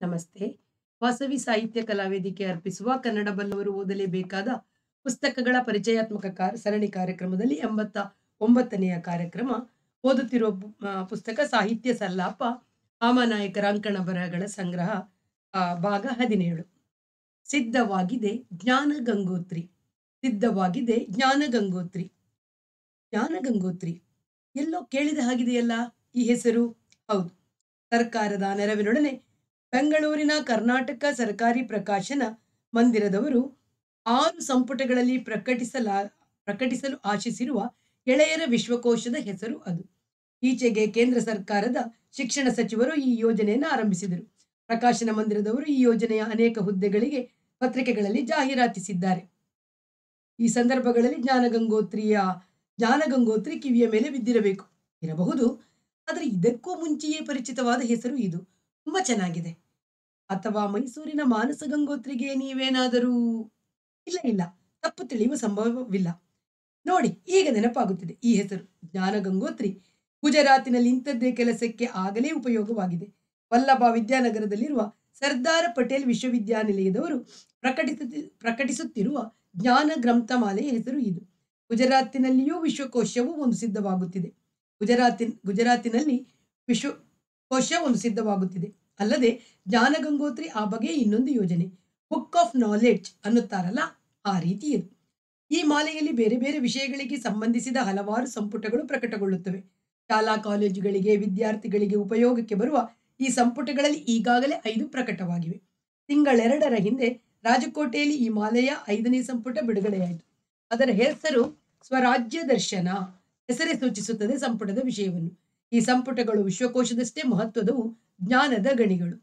ನಮಸ್ತೆ ವಾಸವಿ ಸಾಹಿತ್ಯ ಕಲಾವೇದಿಕೆ ಅರ್ಪಿಸುವ ಕನ್ನಡ ಬಲ್ಲವರು ಓದಲೇಬೇಕಾದ ಪುಸ್ತಕಗಳ ಪರಿಚಯಾತ್ಮಕ ಕಾ- ಸರಣಿ ಕಾರ್ಯಕ್ರಮದಲ್ಲಿ ಎಂಬತ್ತ ಒಂಬತ್ತನೆಯ ಕಾರ್ಯಕ್ರಮ ಓದುತ್ತಿರುವ ಪು- ಆ, ಪುಸ್ತಕ ಸಾಹಿತ್ಯ ಸಲ್ಲಾಪ ಆಮನಾಯಕರ ಅಂಕಣ ಬರಹಗಳ ಸಂಗ್ರಹ ಆ, ಭಾಗ ಹದಿನೇಳು ಸಿದ್ಧವಾಗಿದೆ ಜ್ಞಾನ ಗಂಗೋತ್ರಿ ಸಿದ್ಧವಾಗಿದೆ ಜ್ಞಾನ ಗಂಗೋತ್ರಿ ಜ್ಞಾನ ಗಂಗೋತ್ರಿ ಎಲ್ಲೋ ಕೇಳಿದ ಹಾಗಿದೆಯಲ್ಲ ಈ ಹೆಸರು ಹೌದು ಸರ್ಕಾರದ ನೆರವಿನೊಡನೆ ಬೆಂಗಳೂರಿನ ಕರ್ನಾಟಕ ಸರ್ಕಾರಿ ಪ್ರಕಾಶನ ಮಂದಿರದವರು ಆರು ಸಂಪುಟಗಳಲ್ಲಿ ಪ್ರಕಟಿಸಲಾ ಪ್ರಕಟಿಸಲು ಆಶಿಸಿರುವ ಗೆಳೆಯರ ವಿಶ್ವಕೋಶದ ಹೆಸರು ಅದು ಈಚೆಗೆ ಕೇಂದ್ರ ಸರ್ಕಾರದ ಶಿಕ್ಷಣ ಸಚಿವರು ಈ ಯೋಜನೆಯನ್ನು ಆರಂಭಿಸಿದರು ಪ್ರಕಾಶನ ಮಂದಿರದವರು ಈ ಯೋಜನೆಯ ಅನೇಕ ಹುದ್ದೆಗಳಿಗೆ ಪತ್ರಿಕೆಗಳಲ್ಲಿ ಜಾಹೀರಾತಿಸಿದ್ದಾರೆ ಈ ಸಂದರ್ಭಗಳಲ್ಲಿ ಜ್ಞಾನಗಂಗೋತ್ರಿಯ ಜ್ಞಾನಗಂಗೋತ್ರಿ ಕಿವಿಯ ಮೇಲೆ ಬಿದ್ದಿರಬೇಕು ಇರಬಹುದು ಆದರೆ ಇದಕ್ಕೂ ಮುಂಚೆಯೇ ಪರಿಚಿತವಾದ ಹೆಸರು ಇದು ತುಂಬಾ ಚೆನ್ನಾಗಿದೆ ಅಥವಾ ಮೈಸೂರಿನ ಮಾನಸ ಗಂಗೋತ್ರಿಗೆ ನೀವೇನಾದರೂ ಇಲ್ಲ ಇಲ್ಲ ತಪ್ಪು ತಿಳಿಯುವ ಸಂಭವವಿಲ್ಲ ನೋಡಿ ಈಗ ನೆನಪಾಗುತ್ತಿದೆ ಈ ಹೆಸರು ಜ್ಞಾನ ಗಂಗೋತ್ರಿ ಗುಜರಾತಿನಲ್ಲಿ ಇಂಥದ್ದೇ ಕೆಲಸಕ್ಕೆ ಆಗಲೇ ಉಪಯೋಗವಾಗಿದೆ ವಲ್ಲಭ ವಿದ್ಯಾನಗರದಲ್ಲಿರುವ ಸರ್ದಾರ ಪಟೇಲ್ ವಿಶ್ವವಿದ್ಯಾನಿಲಯದವರು ಪ್ರಕಟಿಸುತ್ತಿ ಪ್ರಕಟಿಸುತ್ತಿರುವ ಜ್ಞಾನ ಗ್ರಂಥಮಾಲೆಯ ಹೆಸರು ಇದು ಗುಜರಾತಿನಲ್ಲಿಯೂ ವಿಶ್ವಕೋಶವು ಒಂದು ಸಿದ್ಧವಾಗುತ್ತಿದೆ ಗುಜರಾತಿನ್ ಗುಜರಾತಿನಲ್ಲಿ ವಿಶ್ವಕೋಶ ಒಂದು ಸಿದ್ಧವಾಗುತ್ತಿದೆ ಅಲ್ಲದೆ ಜ್ಞಾನ ಗಂಗೋತ್ರಿ ಆ ಬಗೆಯ ಇನ್ನೊಂದು ಯೋಜನೆ ಬುಕ್ ಆಫ್ ನಾಲೆಡ್ಜ್ ಅನ್ನುತ್ತಾರಲ್ಲ ಆ ರೀತಿ ಇದು ಈ ಮಾಲೆಯಲ್ಲಿ ಬೇರೆ ಬೇರೆ ವಿಷಯಗಳಿಗೆ ಸಂಬಂಧಿಸಿದ ಹಲವಾರು ಸಂಪುಟಗಳು ಪ್ರಕಟಗೊಳ್ಳುತ್ತವೆ ಶಾಲಾ ಕಾಲೇಜುಗಳಿಗೆ ವಿದ್ಯಾರ್ಥಿಗಳಿಗೆ ಉಪಯೋಗಕ್ಕೆ ಬರುವ ಈ ಸಂಪುಟಗಳಲ್ಲಿ ಈಗಾಗಲೇ ಐದು ಪ್ರಕಟವಾಗಿವೆ ತಿಂಗಳೆರಡರ ಹಿಂದೆ ರಾಜಕೋಟೆಯಲ್ಲಿ ಈ ಮಾಲೆಯ ಐದನೇ ಸಂಪುಟ ಬಿಡುಗಡೆಯಾಯಿತು ಅದರ ಹೆಸರು ಸ್ವರಾಜ್ಯ ದರ್ಶನ ಹೆಸರೇ ಸೂಚಿಸುತ್ತದೆ ಸಂಪುಟದ ವಿಷಯವನ್ನು ಈ ಸಂಪುಟಗಳು ವಿಶ್ವಕೋಶದಷ್ಟೇ ಮಹತ್ವದವು ಜ್ಞಾನದ ಗಣಿಗಳು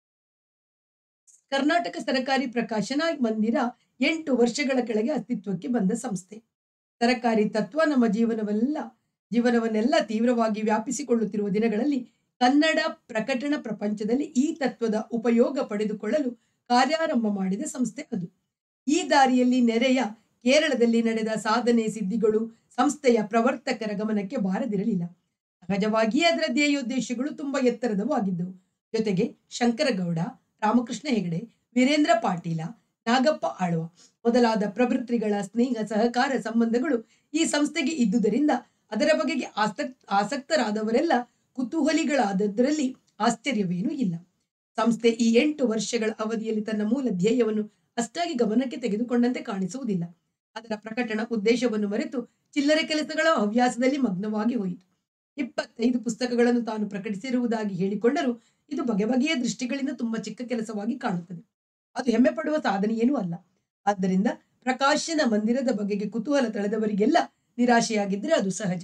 ಕರ್ನಾಟಕ ಸರಕಾರಿ ಪ್ರಕಾಶನ ಮಂದಿರ ಎಂಟು ವರ್ಷಗಳ ಕೆಳಗೆ ಅಸ್ತಿತ್ವಕ್ಕೆ ಬಂದ ಸಂಸ್ಥೆ ಸರಕಾರಿ ತತ್ವ ನಮ್ಮ ಜೀವನವೆಲ್ಲ ಜೀವನವನ್ನೆಲ್ಲ ತೀವ್ರವಾಗಿ ವ್ಯಾಪಿಸಿಕೊಳ್ಳುತ್ತಿರುವ ದಿನಗಳಲ್ಲಿ ಕನ್ನಡ ಪ್ರಕಟಣ ಪ್ರಪಂಚದಲ್ಲಿ ಈ ತತ್ವದ ಉಪಯೋಗ ಪಡೆದುಕೊಳ್ಳಲು ಕಾರ್ಯಾರಂಭ ಮಾಡಿದ ಸಂಸ್ಥೆ ಅದು ಈ ದಾರಿಯಲ್ಲಿ ನೆರೆಯ ಕೇರಳದಲ್ಲಿ ನಡೆದ ಸಾಧನೆ ಸಿದ್ಧಿಗಳು ಸಂಸ್ಥೆಯ ಪ್ರವರ್ತಕರ ಗಮನಕ್ಕೆ ಬಾರದಿರಲಿಲ್ಲ ಸಹಜವಾಗಿಯೇ ಅದರ ಧ್ಯೇಯೋದ್ದೇಶಗಳು ತುಂಬಾ ಎತ್ತರದವು ಆಗಿದ್ದವು ಜೊತೆಗೆ ಶಂಕರಗೌಡ ರಾಮಕೃಷ್ಣ ಹೆಗಡೆ ವೀರೇಂದ್ರ ಪಾಟೀಲ ನಾಗಪ್ಪ ಆಳ್ವ ಮೊದಲಾದ ಪ್ರಭೃತಿಗಳ ಸ್ನೇಹ ಸಹಕಾರ ಸಂಬಂಧಗಳು ಈ ಸಂಸ್ಥೆಗೆ ಇದ್ದುದರಿಂದ ಅದರ ಬಗೆಗೆ ಆಸಕ್ ಆಸಕ್ತರಾದವರೆಲ್ಲ ಕುತೂಹಲಿಗಳಾದದ್ದರಲ್ಲಿ ಆಶ್ಚರ್ಯವೇನೂ ಇಲ್ಲ ಸಂಸ್ಥೆ ಈ ಎಂಟು ವರ್ಷಗಳ ಅವಧಿಯಲ್ಲಿ ತನ್ನ ಮೂಲ ಧ್ಯೇಯವನ್ನು ಅಷ್ಟಾಗಿ ಗಮನಕ್ಕೆ ತೆಗೆದುಕೊಂಡಂತೆ ಕಾಣಿಸುವುದಿಲ್ಲ ಅದರ ಪ್ರಕಟಣ ಉದ್ದೇಶವನ್ನು ಮರೆತು ಚಿಲ್ಲರೆ ಕೆಲಸಗಳ ಹವ್ಯಾಸದಲ್ಲಿ ಮಗ್ನವಾಗಿ ಹೋಯಿತು ಇಪ್ಪತ್ತೈದು ಪುಸ್ತಕಗಳನ್ನು ತಾನು ಪ್ರಕಟಿಸಿರುವುದಾಗಿ ಹೇಳಿಕೊಂಡರೂ ಇದು ಬಗೆ ಬಗೆಯ ದೃಷ್ಟಿಗಳಿಂದ ತುಂಬಾ ಚಿಕ್ಕ ಕೆಲಸವಾಗಿ ಕಾಣುತ್ತದೆ ಅದು ಹೆಮ್ಮೆ ಪಡುವ ಸಾಧನೆಯೇನೂ ಅಲ್ಲ ಆದ್ದರಿಂದ ಪ್ರಕಾಶನ ಮಂದಿರದ ಬಗೆಗೆ ಕುತೂಹಲ ತಳೆದವರಿಗೆಲ್ಲ ನಿರಾಶೆಯಾಗಿದ್ದರೆ ಅದು ಸಹಜ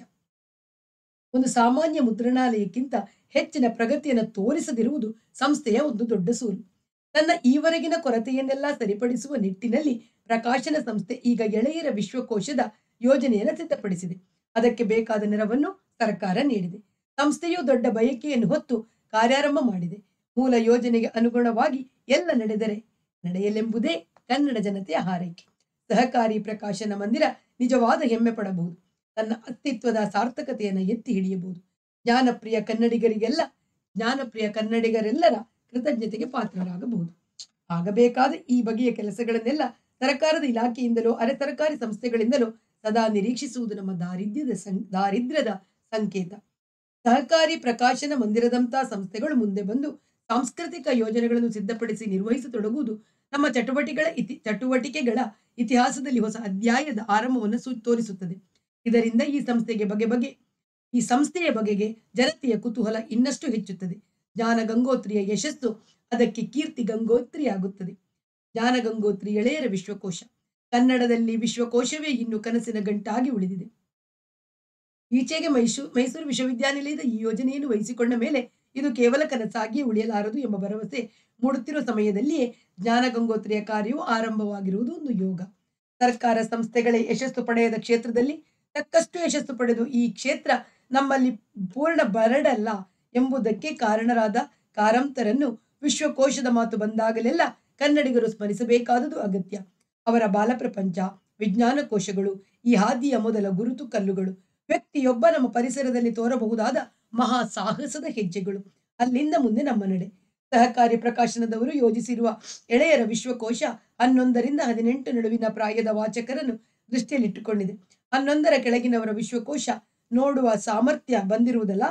ಒಂದು ಸಾಮಾನ್ಯ ಮುದ್ರಣಾಲಯಕ್ಕಿಂತ ಹೆಚ್ಚಿನ ಪ್ರಗತಿಯನ್ನು ತೋರಿಸದಿರುವುದು ಸಂಸ್ಥೆಯ ಒಂದು ದೊಡ್ಡ ಸೋಲು ತನ್ನ ಈವರೆಗಿನ ಕೊರತೆಯನ್ನೆಲ್ಲ ಸರಿಪಡಿಸುವ ನಿಟ್ಟಿನಲ್ಲಿ ಪ್ರಕಾಶನ ಸಂಸ್ಥೆ ಈಗ ಗೆಳೆಯರ ವಿಶ್ವಕೋಶದ ಯೋಜನೆಯನ್ನು ಸಿದ್ಧಪಡಿಸಿದೆ ಅದಕ್ಕೆ ಬೇಕಾದ ನೆರವನ್ನು ಸರ್ಕಾರ ನೀಡಿದೆ ಸಂಸ್ಥೆಯು ದೊಡ್ಡ ಬಯಕೆಯನ್ನು ಹೊತ್ತು ಕಾರ್ಯಾರಂಭ ಮಾಡಿದೆ ಮೂಲ ಯೋಜನೆಗೆ ಅನುಗುಣವಾಗಿ ಎಲ್ಲ ನಡೆದರೆ ನಡೆಯಲೆಂಬುದೇ ಕನ್ನಡ ಜನತೆಯ ಹಾರೈಕೆ ಸಹಕಾರಿ ಪ್ರಕಾಶನ ಮಂದಿರ ನಿಜವಾದ ಹೆಮ್ಮೆ ಪಡಬಹುದು ತನ್ನ ಅಸ್ತಿತ್ವದ ಸಾರ್ಥಕತೆಯನ್ನು ಎತ್ತಿ ಹಿಡಿಯಬಹುದು ಜ್ಞಾನಪ್ರಿಯ ಕನ್ನಡಿಗರಿಗೆಲ್ಲ ಜ್ಞಾನಪ್ರಿಯ ಕನ್ನಡಿಗರೆಲ್ಲರ ಕೃತಜ್ಞತೆಗೆ ಪಾತ್ರರಾಗಬಹುದು ಆಗಬೇಕಾದ ಈ ಬಗೆಯ ಕೆಲಸಗಳನ್ನೆಲ್ಲ ಸರ್ಕಾರದ ಇಲಾಖೆಯಿಂದಲೋ ಅರೆ ಸರ್ಕಾರಿ ಸಂಸ್ಥೆಗಳಿಂದಲೋ ಸದಾ ನಿರೀಕ್ಷಿಸುವುದು ನಮ್ಮ ದಾರಿದ್ರ್ಯದ ಸಂ ದಾರಿದ್ರ್ಯದ ಸಂಕೇತ ಸಹಕಾರಿ ಪ್ರಕಾಶನ ಮಂದಿರದಂತಹ ಸಂಸ್ಥೆಗಳು ಮುಂದೆ ಬಂದು ಸಾಂಸ್ಕೃತಿಕ ಯೋಜನೆಗಳನ್ನು ಸಿದ್ಧಪಡಿಸಿ ನಿರ್ವಹಿಸತೊಡಗುವುದು ನಮ್ಮ ಚಟುವಟಿಕೆಗಳ ಇತಿ ಚಟುವಟಿಕೆಗಳ ಇತಿಹಾಸದಲ್ಲಿ ಹೊಸ ಅಧ್ಯಾಯದ ಆರಂಭವನ್ನು ಸೂ ತೋರಿಸುತ್ತದೆ ಇದರಿಂದ ಈ ಸಂಸ್ಥೆಗೆ ಬಗೆ ಬಗೆ ಈ ಸಂಸ್ಥೆಯ ಬಗೆಗೆ ಜನತೆಯ ಕುತೂಹಲ ಇನ್ನಷ್ಟು ಹೆಚ್ಚುತ್ತದೆ ಜ್ಞಾನ ಗಂಗೋತ್ರಿಯ ಯಶಸ್ಸು ಅದಕ್ಕೆ ಕೀರ್ತಿ ಗಂಗೋತ್ರಿಯಾಗುತ್ತದೆ ಜ್ಞಾನ ಗಂಗೋತ್ರಿ ಎಳೆಯರ ವಿಶ್ವಕೋಶ ಕನ್ನಡದಲ್ಲಿ ವಿಶ್ವಕೋಶವೇ ಇನ್ನು ಕನಸಿನ ಗಂಟಾಗಿ ಉಳಿದಿದೆ ಈಚೆಗೆ ಮೈಸೂರು ಮೈಸೂರು ವಿಶ್ವವಿದ್ಯಾನಿಲಯದ ಈ ಯೋಜನೆಯನ್ನು ವಹಿಸಿಕೊಂಡ ಮೇಲೆ ಇದು ಕೇವಲ ಕನಸಾಗಿಯೇ ಉಳಿಯಲಾರದು ಎಂಬ ಭರವಸೆ ಮೂಡುತ್ತಿರುವ ಸಮಯದಲ್ಲಿಯೇ ಜ್ಞಾನ ಗಂಗೋತ್ರಿಯ ಕಾರ್ಯವು ಆರಂಭವಾಗಿರುವುದು ಒಂದು ಯೋಗ ಸರ್ಕಾರ ಸಂಸ್ಥೆಗಳ ಯಶಸ್ಸು ಪಡೆಯದ ಕ್ಷೇತ್ರದಲ್ಲಿ ತಕ್ಕಷ್ಟು ಯಶಸ್ಸು ಪಡೆದು ಈ ಕ್ಷೇತ್ರ ನಮ್ಮಲ್ಲಿ ಪೂರ್ಣ ಬರಡಲ್ಲ ಎಂಬುದಕ್ಕೆ ಕಾರಣರಾದ ಕಾರಂತರನ್ನು ವಿಶ್ವಕೋಶದ ಮಾತು ಬಂದಾಗಲೆಲ್ಲ ಕನ್ನಡಿಗರು ಸ್ಮರಿಸಬೇಕಾದುದು ಅಗತ್ಯ ಅವರ ಬಾಲಪ್ರಪಂಚ ವಿಜ್ಞಾನ ಕೋಶಗಳು ಈ ಹಾದಿಯ ಮೊದಲ ಗುರುತು ಕಲ್ಲುಗಳು ವ್ಯಕ್ತಿಯೊಬ್ಬ ನಮ್ಮ ಪರಿಸರದಲ್ಲಿ ತೋರಬಹುದಾದ ಮಹಾ ಸಾಹಸದ ಹೆಜ್ಜೆಗಳು ಅಲ್ಲಿಂದ ಮುಂದೆ ನಮ್ಮ ನಡೆ ಸಹಕಾರಿ ಪ್ರಕಾಶನದವರು ಯೋಜಿಸಿರುವ ಎಳೆಯರ ವಿಶ್ವಕೋಶ ಹನ್ನೊಂದರಿಂದ ಹದಿನೆಂಟು ನಡುವಿನ ಪ್ರಾಯದ ವಾಚಕರನ್ನು ದೃಷ್ಟಿಯಲ್ಲಿಟ್ಟುಕೊಂಡಿದೆ ಹನ್ನೊಂದರ ಕೆಳಗಿನವರ ವಿಶ್ವಕೋಶ ನೋಡುವ ಸಾಮರ್ಥ್ಯ ಬಂದಿರುವುದಲ್ಲ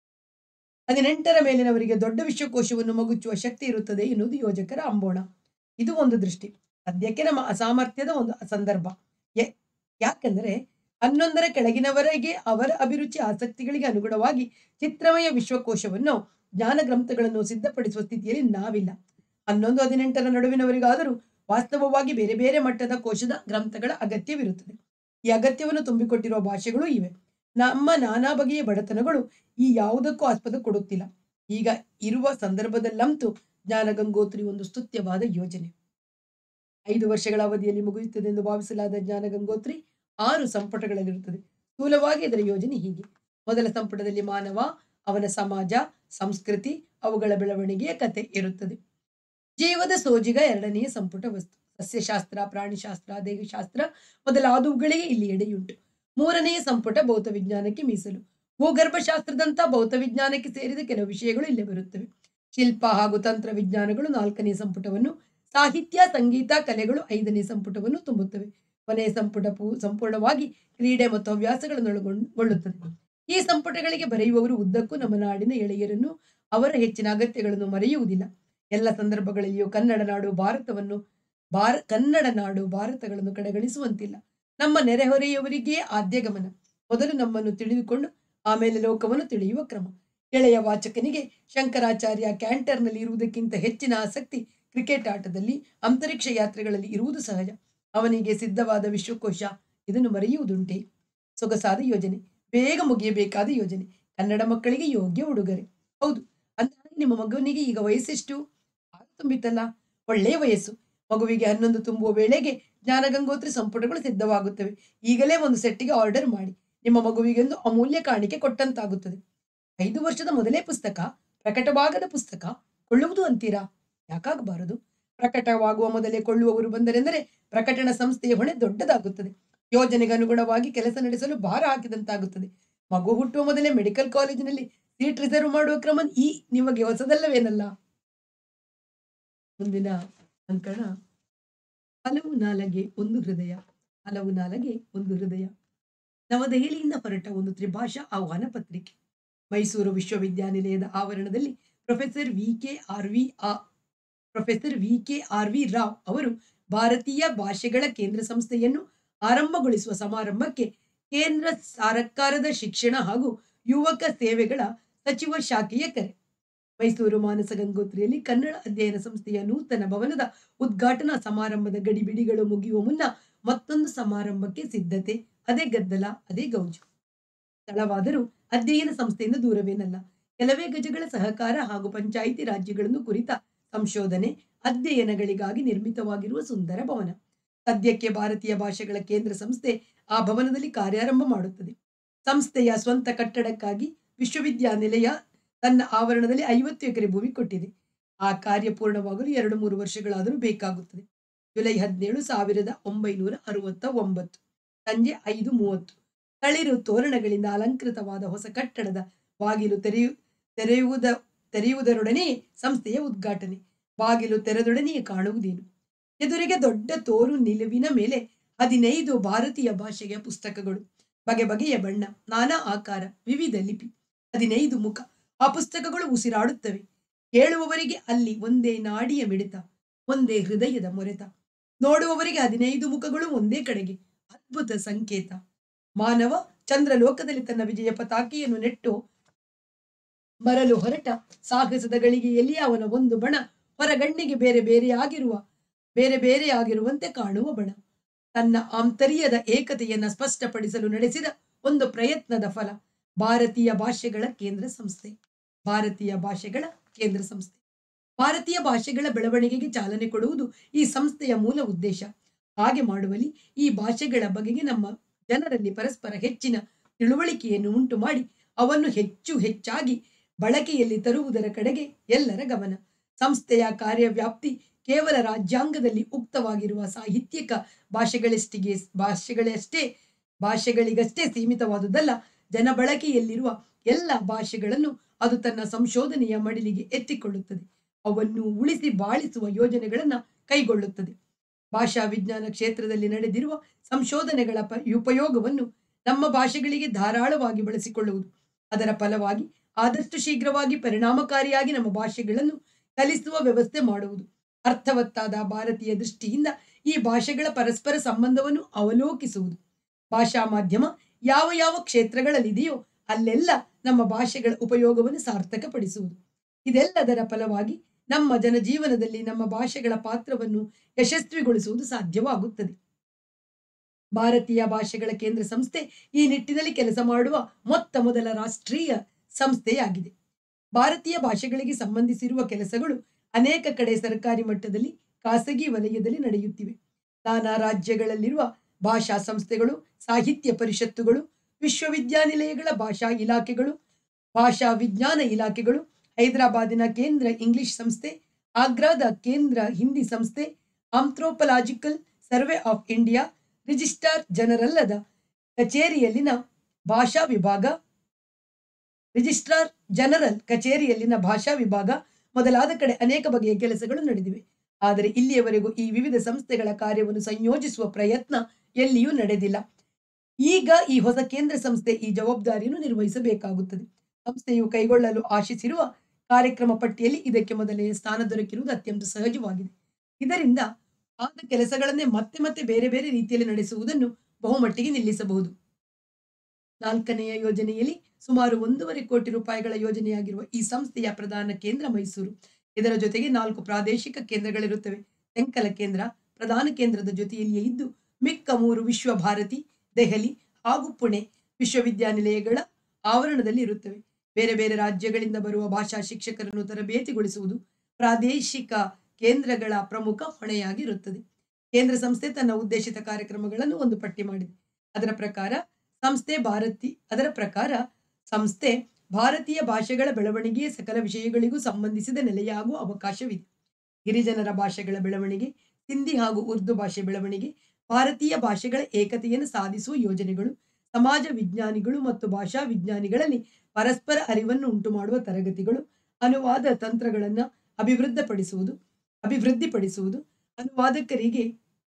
ಹದಿನೆಂಟರ ಮೇಲಿನವರಿಗೆ ದೊಡ್ಡ ವಿಶ್ವಕೋಶವನ್ನು ಮಗುಚುವ ಶಕ್ತಿ ಇರುತ್ತದೆ ಎನ್ನುವುದು ಯೋಜಕರ ಅಂಬೋಣ ಇದು ಒಂದು ದೃಷ್ಟಿ ಸದ್ಯಕ್ಕೆ ನಮ್ಮ ಅಸಾಮರ್ಥ್ಯದ ಒಂದು ಸಂದರ್ಭ ಯ- ಯಾಕೆಂದರೆ ಹನ್ನೊಂದರ ಕೆಳಗಿನವರೆಗೆ ಅವರ ಅಭಿರುಚಿ ಆಸಕ್ತಿಗಳಿಗೆ ಅನುಗುಣವಾಗಿ ಚಿತ್ರಮಯ ವಿಶ್ವಕೋಶವನ್ನು ಜ್ಞಾನ ಗ್ರಂಥಗಳನ್ನು ಸಿದ್ಧಪಡಿಸುವ ಸ್ಥಿತಿಯಲ್ಲಿ ನಾವಿಲ್ಲ ಹನ್ನೊಂದು ಹದಿನೆಂಟರ ನಡುವಿನವರಿಗಾದರೂ ವಾಸ್ತವವಾಗಿ ಬೇರೆ ಬೇರೆ ಮಟ್ಟದ ಕೋಶದ ಗ್ರಂಥಗಳ ಅಗತ್ಯವಿರುತ್ತದೆ ಈ ಅಗತ್ಯವನ್ನು ತುಂಬಿಕೊಟ್ಟಿರುವ ಭಾಷೆಗಳೂ ಇವೆ ನಮ್ಮ ನಾನಾ ಬಗೆಯ ಬಡತನಗಳು ಈ ಯಾವುದಕ್ಕೂ ಆಸ್ಪದ ಕೊಡುತ್ತಿಲ್ಲ ಈಗ ಇರುವ ಸಂದರ್ಭದಲ್ಲಂತೂ ಜ್ಞಾನ ಗಂಗೋತ್ರಿ ಒಂದು ಸ್ತುತ್ಯವಾದ ಯೋಜನೆ ಐದು ವರ್ಷಗಳ ಅವಧಿಯಲ್ಲಿ ಮುಗಿಯುತ್ತದೆ ಎಂದು ಭಾವಿಸಲಾದ ಜ್ಞಾನ ಗಂಗೋತ್ರಿ ಆರು ಸಂಪುಟಗಳಲ್ಲಿರುತ್ತದೆ ಸ್ಥೂಲವಾಗಿ ಇದರ ಯೋಜನೆ ಹೀಗೆ ಮೊದಲ ಸಂಪುಟದಲ್ಲಿ ಮಾನವ ಅವನ ಸಮಾಜ ಸಂಸ್ಕೃತಿ ಅವುಗಳ ಬೆಳವಣಿಗೆಯ ಕತೆ ಇರುತ್ತದೆ ಜೀವದ ಸೋಜಿಗ ಎರಡನೆಯ ಸಂಪುಟ ವಸ್ತು ಸಸ್ಯಶಾಸ್ತ್ರ ಪ್ರಾಣಿಶಾಸ್ತ್ರ ದೇಹಶಾಸ್ತ್ರ ಮೊದಲಾದವುಗಳಿಗೆ ಇಲ್ಲಿ ಎಡೆಯುಂಟು ಮೂರನೆಯ ಸಂಪುಟ ಭೌತ ವಿಜ್ಞಾನಕ್ಕೆ ಮೀಸಲು ಭೂಗರ್ಭಶಾಸ್ತ್ರದಂತ ಭೌತ ವಿಜ್ಞಾನಕ್ಕೆ ಸೇರಿದ ಕೆಲವು ವಿಷಯಗಳು ಇಲ್ಲಿ ಬರುತ್ತವೆ ಶಿಲ್ಪ ಹಾಗೂ ತಂತ್ರ ವಿಜ್ಞಾನಗಳು ನಾಲ್ಕನೇ ಸಂಪುಟವನ್ನು ಸಾಹಿತ್ಯ ಸಂಗೀತ ಕಲೆಗಳು ಐದನೇ ಸಂಪುಟವನ್ನು ತುಂಬುತ್ತವೆ ಕೊನೆಯ ಸಂಪುಟ ಪೂ ಸಂಪೂರ್ಣವಾಗಿ ಕ್ರೀಡೆ ಮತ್ತು ಹವ್ಯಾಸಗಳನ್ನು ಒಳಗೊಳ್ಳುತ್ತದೆ ಈ ಸಂಪುಟಗಳಿಗೆ ಬರೆಯುವವರು ಉದ್ದಕ್ಕೂ ನಮ್ಮ ನಾಡಿನ ಎಳೆಯರನ್ನು ಅವರ ಹೆಚ್ಚಿನ ಅಗತ್ಯಗಳನ್ನು ಮರೆಯುವುದಿಲ್ಲ ಎಲ್ಲ ಸಂದರ್ಭಗಳಲ್ಲಿಯೂ ಕನ್ನಡ ನಾಡು ಭಾರತವನ್ನು ಭಾರ ಕನ್ನಡ ನಾಡು ಭಾರತಗಳನ್ನು ಕಡೆಗಣಿಸುವಂತಿಲ್ಲ ನಮ್ಮ ನೆರೆಹೊರೆಯವರಿಗೇ ಆದ್ಯ ಗಮನ ಮೊದಲು ನಮ್ಮನ್ನು ತಿಳಿದುಕೊಂಡು ಆಮೇಲೆ ಲೋಕವನ್ನು ತಿಳಿಯುವ ಕ್ರಮ ಎಳೆಯ ವಾಚಕನಿಗೆ ಶಂಕರಾಚಾರ್ಯ ಕ್ಯಾಂಟರ್ನಲ್ಲಿ ಇರುವುದಕ್ಕಿಂತ ಹೆಚ್ಚಿನ ಆಸಕ್ತಿ ಕ್ರಿಕೆಟ್ ಆಟದಲ್ಲಿ ಅಂತರಿಕ್ಷ ಯಾತ್ರೆಗಳಲ್ಲಿ ಇರುವುದು ಸಹಜ ಅವನಿಗೆ ಸಿದ್ಧವಾದ ವಿಶ್ವಕೋಶ ಇದನ್ನು ಮರೆಯುವುದುಂಟೆ ಸೊಗಸಾದ ಯೋಜನೆ ಬೇಗ ಮುಗಿಯಬೇಕಾದ ಯೋಜನೆ ಕನ್ನಡ ಮಕ್ಕಳಿಗೆ ಯೋಗ್ಯ ಉಡುಗೊರೆ ಹೌದು ಅಂದಾಗ ನಿಮ್ಮ ಮಗುವಿನಿಗೆ ಈಗ ವಯಸ್ಸೆಷ್ಟು ಆರು ತುಂಬಿತಲ್ಲ ಒಳ್ಳೆಯ ವಯಸ್ಸು ಮಗುವಿಗೆ ಹನ್ನೊಂದು ತುಂಬುವ ವೇಳೆಗೆ ಜ್ಞಾನಗಂಗೋತ್ರಿ ಸಂಪುಟಗಳು ಸಿದ್ಧವಾಗುತ್ತವೆ ಈಗಲೇ ಒಂದು ಸೆಟ್ಟಿಗೆ ಆರ್ಡರ್ ಮಾಡಿ ನಿಮ್ಮ ಮಗುವಿಗೆ ಒಂದು ಅಮೂಲ್ಯ ಕಾಣಿಕೆ ಕೊಟ್ಟಂತಾಗುತ್ತದೆ ಐದು ವರ್ಷದ ಮೊದಲೇ ಪುಸ್ತಕ ಪ್ರಕಟವಾಗದ ಪುಸ್ತಕ ಕೊಳ್ಳುವುದು ಅಂತೀರಾ ಯಾಕಾಗಬಾರದು ಪ್ರಕಟವಾಗುವ ಮೊದಲೇ ಕೊಳ್ಳುವವರು ಬಂದರೆಂದರೆ ಪ್ರಕಟಣಾ ಸಂಸ್ಥೆಯ ಹೊಣೆ ದೊಡ್ಡದಾಗುತ್ತದೆ ಯೋಜನೆಗೆ ಅನುಗುಣವಾಗಿ ಕೆಲಸ ನಡೆಸಲು ಭಾರ ಹಾಕಿದಂತಾಗುತ್ತದೆ ಮಗು ಹುಟ್ಟುವ ಮೊದಲೇ ಮೆಡಿಕಲ್ ಕಾಲೇಜಿನಲ್ಲಿ ಸೀಟ್ ರಿಸರ್ವ್ ಮಾಡುವ ಕ್ರಮ ಈ ನಿಮಗೆ ಹೊಸದಲ್ಲವೇನಲ್ಲ ಮುಂದಿನ ಅಂಕಣ ಹಲವು ನಾಲಗೆ ಒಂದು ಹೃದಯ ಹಲವು ನಾಲಗೆ ಒಂದು ಹೃದಯ ನವದೆಹಲಿಯಿಂದ ಹೊರಟ ಒಂದು ತ್ರಿಭಾಷಾ ಆಹ್ವಾನ ಪತ್ರಿಕೆ ಮೈಸೂರು ವಿಶ್ವವಿದ್ಯಾನಿಲಯದ ಆವರಣದಲ್ಲಿ professor V K R V ಆ professor V K R V Rao ಅವರು ಭಾರತೀಯ ಭಾಷೆಗಳ ಕೇಂದ್ರ ಸಂಸ್ಥೆಯನ್ನು ಆರಂಭಗೊಳಿಸುವ ಸಮಾರಂಭಕ್ಕೆ ಕೇಂದ್ರ ಸರ್ಕಾರದ ಶಿಕ್ಷಣ ಹಾಗೂ ಯುವಕ ಸೇವೆಗಳ ಸಚಿವ ಶಾಖೆಯ ಕರೆ ಮೈಸೂರು ಮಾನಸ ಗಂಗೋತ್ರಿಯಲ್ಲಿ ಕನ್ನಡ ಅಧ್ಯಯನ ಸಂಸ್ಥೆಯ ನೂತನ ಭವನದ ಉದ್ಘಾಟನಾ ಸಮಾರಂಭದ ಗಡಿಬಿಡಿಗಳು ಮುಗಿಯುವ ಮುನ್ನ ಮತ್ತೊಂದು ಸಮಾರಂಭಕ್ಕೆ ಸಿದ್ಧತೆ ಅದೇ ಗದ್ದಲ ಅದೇ ಗೌಜು ಸ್ಥಳವಾದರೂ ಅಧ್ಯಯನ ಸಂಸ್ಥೆಯಿಂದ ದೂರವೇನಲ್ಲ ಕೆಲವೇ ಗಜಗಳ ಸಹಕಾರ ಹಾಗೂ ಪಂಚಾಯಿತಿ ರಾಜ್ಯಗಳನ್ನು ಕುರಿತ ಸಂಶೋಧನೆ ಅಧ್ಯಯನಗಳಿಗಾಗಿ ನಿರ್ಮಿತವಾಗಿರುವ ಸುಂದರ ಭವನ ಸದ್ಯಕ್ಕೆ ಭಾರತೀಯ ಭಾಷೆಗಳ ಕೇಂದ್ರ ಸಂಸ್ಥೆ ಆ ಭವನದಲ್ಲಿ ಕಾರ್ಯಾರಂಭ ಮಾಡುತ್ತದೆ ಸಂಸ್ಥೆಯ ಸ್ವಂತ ಕಟ್ಟಡಕ್ಕಾಗಿ ವಿಶ್ವವಿದ್ಯಾನಿಲಯ ತನ್ನ ಆವರಣದಲ್ಲಿ ಐವತ್ತು ಎಕರೆ ಭೂಮಿ ಕೊಟ್ಟಿದೆ ಆ ಕಾರ್ಯ ಪೂರ್ಣವಾಗಲು ಎರಡು ಮೂರು ವರ್ಷಗಳಾದರೂ ಬೇಕಾಗುತ್ತದೆ ಜುಲೈ ಹದಿನೇಳು ಸಾವಿರದ ಒಂಬೈನೂರ ಅರವತ್ತ ಒಂಬತ್ತು ಸಂಜೆ ಐದು ಮೂವತ್ತು ತಳಿರು ತೋರಣಗಳಿಂದ ಅಲಂಕೃತವಾದ ಹೊಸ ಕಟ್ಟಡದ ಬಾಗಿಲು ತೆರೆಯು ತೆರೆಯುವುದ ತೆರೆಯುವುದರೊಡನೆಯೇ ಸಂಸ್ಥೆಯ ಉದ್ಘಾಟನೆ ಬಾಗಿಲು ತೆರೆದೊಡನೆಯೇ ಕಾಣುವುದೇನು ಎದುರಿಗೆ ದೊಡ್ಡ ತೋರು ನಿಲುವಿನ ಮೇಲೆ ಹದಿನೈದು ಭಾರತೀಯ ಭಾಷೆಯ ಪುಸ್ತಕಗಳು ಬಗೆ ಬಗೆಯ ಬಣ್ಣ ನಾನಾ ಆಕಾರ ವಿವಿಧ ಲಿಪಿ ಹದಿನೈದು ಮುಖ ಆ ಪುಸ್ತಕಗಳು ಉಸಿರಾಡುತ್ತವೆ ಕೇಳುವವರಿಗೆ ಅಲ್ಲಿ ಒಂದೇ ನಾಡಿಯ ಮಿಡಿತ ಒಂದೇ ಹೃದಯದ ಮೊರೆತ ನೋಡುವವರಿಗೆ ಹದಿನೈದು ಮುಖಗಳು ಒಂದೇ ಕಡೆಗೆ ಅದ್ಭುತ ಸಂಕೇತ ಮಾನವ ಚಂದ್ರಲೋಕದಲ್ಲಿ ತನ್ನ ವಿಜಯ ಪತಾಕೆಯನ್ನು ನೆಟ್ಟು ಬರಲು ಹೊರಟ ಸಾಹಸದ ಗಳಿಗೆಯಲ್ಲಿ ಅವನ ಒಂದು ಬಣ ಹೊರಗಣ್ಣಿಗೆ ಬೇರೆ ಬೇರೆಯಾಗಿರುವ ಬೇರೆ ಬೇರೆಯಾಗಿರುವಂತೆ ಕಾಣುವ ಬಣ ತನ್ನ ಆಂತರ್ಯದ ಏಕತೆಯನ್ನ ಸ್ಪಷ್ಟಪಡಿಸಲು ನಡೆಸಿದ ಒಂದು ಪ್ರಯತ್ನದ ಫಲ ಭಾರತೀಯ ಭಾಷೆಗಳ ಕೇಂದ್ರ ಸಂಸ್ಥೆ ಭಾರತೀಯ ಭಾಷೆಗಳ ಕೇಂದ್ರ ಸಂಸ್ಥೆ ಭಾರತೀಯ ಭಾಷೆಗಳ ಬೆಳವಣಿಗೆಗೆ ಚಾಲನೆ ಕೊಡುವುದು ಈ ಸಂಸ್ಥೆಯ ಮೂಲ ಉದ್ದೇಶ ಹಾಗೆ ಮಾಡುವಲ್ಲಿ ಈ ಭಾಷೆಗಳ ಬಗೆಗೆ ನಮ್ಮ ಜನರಲ್ಲಿ ಪರಸ್ಪರ ಹೆಚ್ಚಿನ ತಿಳುವಳಿಕೆಯನ್ನು ಉಂಟು ಮಾಡಿ ಅವನ್ನು ಹೆಚ್ಚು ಹೆಚ್ಚಾಗಿ ಬಳಕೆಯಲ್ಲಿ ತರುವುದರ ಕಡೆಗೆ ಎಲ್ಲರ ಗಮನ ಸಂಸ್ಥೆಯ ಕಾರ್ಯವ್ಯಾಪ್ತಿ ಕೇವಲ ರಾಜ್ಯಾಂಗದಲ್ಲಿ ಉಕ್ತವಾಗಿರುವ ಸಾಹಿತ್ಯಿಕ ಭಾಷೆಗಳಷ್ಟಿಗೆ ಭಾಷೆಗಳಷ್ಟೇ ಭಾಷೆಗಳಿಗಷ್ಟೇ ಸೀಮಿತವಾದುದಲ್ಲ ಜನಬಳಕೆಯಲ್ಲಿರುವ ಎಲ್ಲ ಭಾಷೆಗಳನ್ನು ಅದು ತನ್ನ ಸಂಶೋಧನೆಯ ಮಡಿಲಿಗೆ ಎತ್ತಿಕೊಳ್ಳುತ್ತದೆ ಅವನ್ನು ಉಳಿಸಿ ಬಾಳಿಸುವ ಯೋಜನೆಗಳನ್ನ ಕೈಗೊಳ್ಳುತ್ತದೆ ಭಾಷಾ ವಿಜ್ಞಾನ ಕ್ಷೇತ್ರದಲ್ಲಿ ನಡೆದಿರುವ ಸಂಶೋಧನೆಗಳ ಪ- ಉಪಯೋಗವನ್ನು ನಮ್ಮ ಭಾಷೆಗಳಿಗೆ ಧಾರಾಳವಾಗಿ ಬಳಸಿಕೊಳ್ಳುವುದು ಅದರ ಫಲವಾಗಿ ಆದಷ್ಟು ಶೀಘ್ರವಾಗಿ ಪರಿಣಾಮಕಾರಿಯಾಗಿ ನಮ್ಮ ಭಾಷೆಗಳನ್ನು ಕಲಿಸುವ ವ್ಯವಸ್ಥೆ ಮಾಡುವುದು ಅರ್ಥವತ್ತಾದ ಭಾರತೀಯ ದೃಷ್ಟಿಯಿಂದ ಈ ಭಾಷೆಗಳ ಪರಸ್ಪರ ಸಂಬಂಧವನ್ನು ಅವಲೋಕಿಸುವುದು ಭಾಷಾ ಮಾಧ್ಯಮ ಯಾವ ಯಾವ ಕ್ಷೇತ್ರಗಳಲ್ಲಿದೆಯೋ ಅಲ್ಲೆಲ್ಲ ನಮ್ಮ ಭಾಷೆಗಳ ಉಪಯೋಗವನ್ನು ಸಾರ್ಥಕಪಡಿಸುವುದು ಇದೆಲ್ಲದರ ಫಲವಾಗಿ ನಮ್ಮ ಜನಜೀವನದಲ್ಲಿ ನಮ್ಮ ಭಾಷೆಗಳ ಪಾತ್ರವನ್ನು ಯಶಸ್ವಿಗೊಳಿಸುವುದು ಸಾಧ್ಯವಾಗುತ್ತದೆ ಭಾರತೀಯ ಭಾಷೆಗಳ ಕೇಂದ್ರ ಸಂಸ್ಥೆ ಈ ನಿಟ್ಟಿನಲ್ಲಿ ಕೆಲಸ ಮಾಡುವ ಮೊತ್ತ ಮೊದಲ ರಾಷ್ಟ್ರೀಯ ಸಂಸ್ಥೆಯಾಗಿದೆ ಭಾರತೀಯ ಭಾಷೆಗಳಿಗೆ ಸಂಬಂಧಿಸಿರುವ ಕೆಲಸಗಳು ಅನೇಕ ಕಡೆ ಸರ್ಕಾರಿ ಮಟ್ಟದಲ್ಲಿ ಖಾಸಗಿ ವಲಯದಲ್ಲಿ ನಡೆಯುತ್ತಿವೆ ನಾನಾ ರಾಜ್ಯಗಳಲ್ಲಿರುವ ಭಾಷಾ ಸಂಸ್ಥೆಗಳು ಸಾಹಿತ್ಯ ಪರಿಷತ್ತುಗಳು ವಿಶ್ವವಿದ್ಯಾನಿಲಯಗಳ ಭಾಷಾ ಇಲಾಖೆಗಳು ಭಾಷಾ ವಿಜ್ಞಾನ ಇಲಾಖೆಗಳು ಹೈದರಾಬಾದಿನ ಕೇಂದ್ರ ಇಂಗ್ಲಿಷ್ ಸಂಸ್ಥೆ ಆಗ್ರಾದ ಕೇಂದ್ರ ಹಿಂದಿ ಸಂಸ್ಥೆ anthropological survey of India registrar ಜನರಲ್ಲದ ಕಚೇರಿಯಲ್ಲಿನ ಭಾಷಾ ವಿಭಾಗ ರಿಜಿಸ್ಟ್ರಾರ್ ಜನರಲ್ ಕಚೇರಿಯಲ್ಲಿನ ಭಾಷಾ ವಿಭಾಗ ಮೊದಲಾದ ಕಡೆ ಅನೇಕ ಬಗೆಯ ಕೆಲಸಗಳು ನಡೆದಿವೆ ಆದರೆ ಇಲ್ಲಿಯವರೆಗೂ ಈ ವಿವಿಧ ಸಂಸ್ಥೆಗಳ ಕಾರ್ಯವನ್ನು ಸಂಯೋಜಿಸುವ ಪ್ರಯತ್ನ ಎಲ್ಲಿಯೂ ನಡೆದಿಲ್ಲ ಈಗ ಈ ಹೊಸ ಕೇಂದ್ರ ಸಂಸ್ಥೆ ಈ ಜವಾಬ್ದಾರಿಯನ್ನು ನಿರ್ವಹಿಸಬೇಕಾಗುತ್ತದೆ ಸಂಸ್ಥೆಯು ಕೈಗೊಳ್ಳಲು ಆಶಿಸಿರುವ ಕಾರ್ಯಕ್ರಮ ಪಟ್ಟಿಯಲ್ಲಿ ಇದಕ್ಕೆ ಮೊದಲನೇ ಸ್ಥಾನ ದೊರಕಿರುವುದು ಅತ್ಯಂತ ಸಹಜವಾಗಿದೆ ಇದರಿಂದ ಆದ ಕೆಲಸಗಳನ್ನೇ ಮತ್ತೆ ಮತ್ತೆ ಬೇರೆ ಬೇರೆ ರೀತಿಯಲ್ಲಿ ನಡೆಸುವುದನ್ನು ಬಹುಮಟ್ಟಿಗೆ ನಿಲ್ಲಿಸಬಹುದು ನಾಲ್ಕನೆಯ ಯೋಜನೆಯಲ್ಲಿ ಸುಮಾರು ಒಂದೂವರೆ ಕೋಟಿ ರೂಪಾಯಿಗಳ ಯೋಜನೆಯಾಗಿರುವ ಈ ಸಂಸ್ಥೆಯ ಪ್ರಧಾನ ಕೇಂದ್ರ ಮೈಸೂರು ಇದರ ಜೊತೆಗೆ ನಾಲ್ಕು ಪ್ರಾದೇಶಿಕ ಕೇಂದ್ರಗಳಿರುತ್ತವೆ ತೆಂಕಲ ಕೇಂದ್ರ ಪ್ರಧಾನ ಕೇಂದ್ರದ ಜೊತೆಯಲ್ಲಿಯೇ ಇದ್ದು ಮಿಕ್ಕ ಮೂರು ವಿಶ್ವ ಭಾರತಿ ದೆಹಲಿ ಹಾಗೂ ಪುಣೆ ವಿಶ್ವವಿದ್ಯಾನಿಲಯಗಳ ಆವರಣದಲ್ಲಿ ಇರುತ್ತವೆ ಬೇರೆ ಬೇರೆ ರಾಜ್ಯಗಳಿಂದ ಬರುವ ಭಾಷಾ ಶಿಕ್ಷಕರನ್ನು ತರಬೇತಿಗೊಳಿಸುವುದು ಪ್ರಾದೇಶಿಕ ಕೇಂದ್ರಗಳ ಪ್ರಮುಖ ಹೊಣೆಯಾಗಿರುತ್ತದೆ ಕೇಂದ್ರ ಸಂಸ್ಥೆ ತನ್ನ ಉದ್ದೇಶಿತ ಕಾರ್ಯಕ್ರಮಗಳನ್ನು ಒಂದು ಪಟ್ಟಿ ಮಾಡಿದೆ ಅದರ ಪ್ರಕಾರ ಸಂಸ್ಥೆ ಭಾರತಿ ಅದರ ಪ್ರಕಾರ ಸಂಸ್ಥೆ ಭಾರತೀಯ ಭಾಷೆಗಳ ಬೆಳವಣಿಗೆಯ ಸಕಲ ವಿಷಯಗಳಿಗೂ ಸಂಬಂಧಿಸಿದ ನೆಲೆಯಾಗುವ ಅವಕಾಶವಿದೆ ಗಿರಿಜನರ ಭಾಷೆಗಳ ಬೆಳವಣಿಗೆ ಹಿಂದಿ ಹಾಗೂ ಉರ್ದು ಭಾಷೆ ಬೆಳವಣಿಗೆ ಭಾರತೀಯ ಭಾಷೆಗಳ ಏಕತೆಯನ್ನು ಸಾಧಿಸುವ ಯೋಜನೆಗಳು ಸಮಾಜ ವಿಜ್ಞಾನಿಗಳು ಮತ್ತು ಭಾಷಾ ವಿಜ್ಞಾನಿಗಳಲ್ಲಿ ಪರಸ್ಪರ ಅರಿವನ್ನು ಉಂಟು ಮಾಡುವ ತರಗತಿಗಳು ಅನುವಾದ ತಂತ್ರಗಳನ್ನು ಅಭಿವೃದ್ಧಿಪಡಿಸುವುದು ಅಭಿವೃದ್ಧಿಪಡಿಸುವುದು ಅನುವಾದಕರಿಗೆ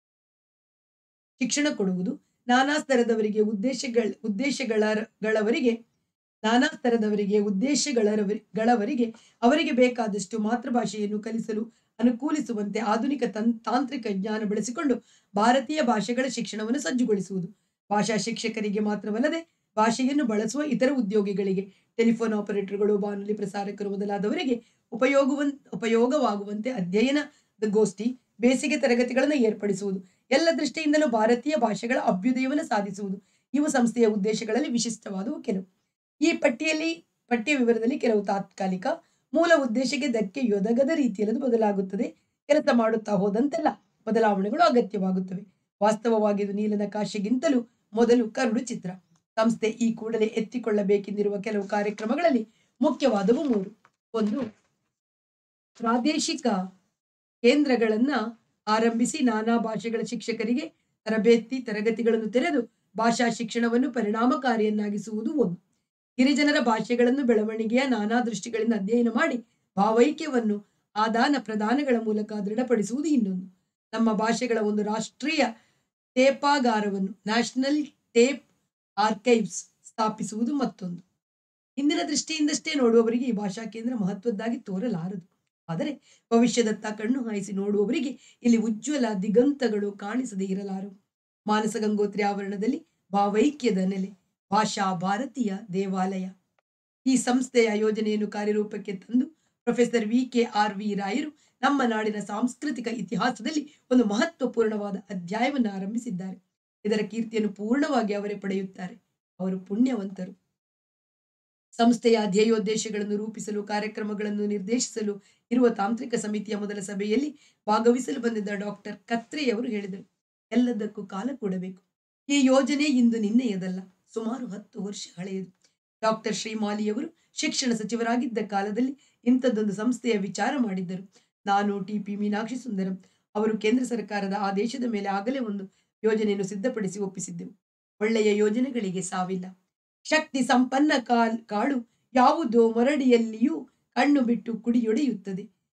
ಶಿಕ್ಷಣ ಕೊಡುವುದು ನಾನಾ ಸ್ತರದವರಿಗೆ ಉದ್ದೇಶಗಳ ಉದ್ದೇಶಗಳವರಿಗೆ ನಾನಾ ಸ್ತರದವರಿಗೆ ಉದ್ದೇಶಗಳವರಿಗೆ ಅವರಿಗೆ ಬೇಕಾದಷ್ಟು ಮಾತೃಭಾಷೆಯನ್ನು ಕಲಿಸಲು ಅನುಕೂಲಿಸುವಂತೆ ಆಧುನಿಕ ತಂ ತಾಂತ್ರಿಕ ಜ್ಞಾನ ಬಳಸಿಕೊಂಡು ಭಾರತೀಯ ಭಾಷೆಗಳ ಶಿಕ್ಷಣವನ್ನು ಸಜ್ಜುಗೊಳಿಸುವುದು ಭಾಷಾ ಶಿಕ್ಷಕರಿಗೆ ಮಾತ್ರವಲ್ಲದೆ ಭಾಷೆಯನ್ನು ಬಳಸುವ ಇತರ ಉದ್ಯೋಗಿಗಳಿಗೆ ಟೆಲಿಫೋನ್ ಆಪರೇಟರ್ಗಳು ಬಾನುಲಿ ಪ್ರಸಾರಕರು ಮೊದಲಾದವರಿಗೆ ಉಪಯೋಗವನ್ ಉಪಯೋಗವಾಗುವಂತೆ ಅಧ್ಯಯನದ ಗೋಷ್ಠಿ ಬೇಸಿಗೆ ತರಗತಿಗಳನ್ನು ಏರ್ಪಡಿಸುವುದು ಎಲ್ಲ ದೃಷ್ಟಿಯಿಂದಲೂ ಭಾರತೀಯ ಭಾಷೆಗಳ ಅಭ್ಯುದಯವನ್ನು ಸಾಧಿಸುವುದು ಇವು ಸಂಸ್ಥೆಯ ಉದ್ದೇಶಗಳಲ್ಲಿ ವಿಶಿಷ್ಟವಾದವು ಕೆಲವು ಈ ಪಟ್ಟಿಯಲ್ಲಿ ಪಟ್ಟಿಯ ವಿವರದಲ್ಲಿ ಕೆಲವು ತಾತ್ಕಾಲಿಕ ಮೂಲ ಉದ್ದೇಶಕ್ಕೆ ಧಕ್ಕೆ ಯೊದಗದ ರೀತಿಯಲ್ಲಿ ಅದು ಬದಲಾಗುತ್ತದೆ ಕೆಲಸ ಮಾಡುತ್ತಾ ಹೋದಂತೆಲ್ಲ ಬದಲಾವಣೆಗಳು ಅಗತ್ಯವಾಗುತ್ತವೆ ವಾಸ್ತವವಾಗಿ ಇದು ನೀಲನಕಾಶೆಗಿಂತಲೂ ಮೊದಲು ಕರುಡು ಚಿತ್ರ ಸಂಸ್ಥೆ ಈ ಕೂಡಲೇ ಎತ್ತಿಕೊಳ್ಳಬೇಕೆಂದಿರುವ ಕೆಲವು ಕಾರ್ಯಕ್ರಮಗಳಲ್ಲಿ ಮುಖ್ಯವಾದವು ಮೂರು ಒಂದು ಪ್ರಾದೇಶಿಕ ಕೇಂದ್ರಗಳನ್ನ ಆರಂಭಿಸಿ ನಾನಾ ಭಾಷೆಗಳ ಶಿಕ್ಷಕರಿಗೆ ತರಬೇತಿ ತರಗತಿಗಳನ್ನು ತೆರೆದು ಭಾಷಾ ಶಿಕ್ಷಣವನ್ನು ಪರಿಣಾಮಕಾರಿಯನ್ನಾಗಿಸುವುದು ಒಂದು ಗಿರಿಜನರ ಭಾಷೆಗಳನ್ನು ಬೆಳವಣಿಗೆಯ ನಾನಾ ದೃಷ್ಟಿಗಳಿಂದ ಅಧ್ಯಯನ ಮಾಡಿ ಭಾವೈಕ್ಯವನ್ನು ಆದಾನ ಪ್ರದಾನಗಳ ಮೂಲಕ ದೃಢಪಡಿಸುವುದು ಇನ್ನೊಂದು ನಮ್ಮ ಭಾಷೆಗಳ ಒಂದು ರಾಷ್ಟ್ರೀಯ ಟೇಪಾಗಾರವನ್ನು ನ್ಯಾಷನಲ್ ಟೇಪ್ ಆರ್ಕೈವ್ಸ್ ಸ್ಥಾಪಿಸುವುದು ಮತ್ತೊಂದು ಇಂದಿನ ದೃಷ್ಟಿಯಿಂದಷ್ಟೇ ನೋಡುವವರಿಗೆ ಈ ಭಾಷಾ ಕೇಂದ್ರ ಮಹತ್ವದ್ದಾಗಿ ತೋರಲಾರದು ಆದರೆ ಭವಿಷ್ಯದತ್ತ ಕಣ್ಣು ಹಾಯಿಸಿ ನೋಡುವವರಿಗೆ ಇಲ್ಲಿ ಉಜ್ವಲ ದಿಗಂತಗಳು ಕಾಣಿಸದೇ ಇರಲಾರವು ಮಾನಸ ಗಂಗೋತ್ರಿ ಆವರಣದಲ್ಲಿ ಭಾವೈಕ್ಯದ ನೆಲೆ ಭಾಷಾ ಭಾರತೀಯ ದೇವಾಲಯ ಈ ಸಂಸ್ಥೆಯ ಯೋಜನೆಯನ್ನು ಕಾರ್ಯರೂಪಕ್ಕೆ ತಂದು professor V K R V ರಾಯರು ನಮ್ಮ ನಾಡಿನ ಸಾಂಸ್ಕೃತಿಕ ಇತಿಹಾಸದಲ್ಲಿ ಒಂದು ಮಹತ್ವಪೂರ್ಣವಾದ ಅಧ್ಯಾಯವನ್ನು ಆರಂಭಿಸಿದ್ದಾರೆ ಇದರ ಕೀರ್ತಿಯನ್ನು ಪೂರ್ಣವಾಗಿ ಅವರೇ ಪಡೆಯುತ್ತಾರೆ ಅವರು ಪುಣ್ಯವಂತರು ಸಂಸ್ಥೆಯ ಧ್ಯೇಯೋದ್ದೇಶಗಳನ್ನು ರೂಪಿಸಲು ಕಾರ್ಯಕ್ರಮಗಳನ್ನು ನಿರ್ದೇಶಿಸಲು ಇರುವ ತಾಂತ್ರಿಕ ಸಮಿತಿಯ ಮೊದಲ ಸಭೆಯಲ್ಲಿ ಭಾಗವಹಿಸಲು ಬಂದಿದ್ದ ಡಾಕ್ಟರ್ ಕತ್ರೆಯವರು ಹೇಳಿದರು ಎಲ್ಲದಕ್ಕೂ ಕಾಲ ಕೊಡಬೇಕು ಈ ಯೋಜನೆ ಇಂದು ನಿನ್ನೆಯದಲ್ಲ ಸುಮಾರು ಹತ್ತು ವರ್ಷ ಹಳೆಯದು ಡಾಕ್ಟರ್ ಶ್ರೀಮಾಲಿಯವರು ಶಿಕ್ಷಣ ಸಚಿವರಾಗಿದ್ದ ಕಾಲದಲ್ಲಿ ಇಂಥದ್ದೊಂದು ಸಂಸ್ಥೆಯ ವಿಚಾರ ಮಾಡಿದ್ದರು ನಾನು ಟಿ ಪಿ ಮೀನಾಕ್ಷಿ ಸುಂದರಂ ಅವರು ಕೇಂದ್ರ ಸರ್ಕಾರದ ಆದೇಶದ ಮೇಲೆ ಆಗಲೇ ಒಂದು ಯೋಜನೆಯನ್ನು ಸಿದ್ಧಪಡಿಸಿ ಒಪ್ಪಿಸಿದ್ದೆವು ಒಳ್ಳೆಯ ಯೋಜನೆಗಳಿಗೆ ಸಾವಿಲ್ಲ ಶಕ್ತಿ ಸಂಪನ್ನ ಕಾಲ್ ಕಾಳು ಯಾವುದೋ ಮೊರಡಿಯಲ್ಲಿಯೂ ಕಣ್ಣು ಬಿಟ್ಟು ಕುಡಿಯೊಡೆಯುತ್ತದೆ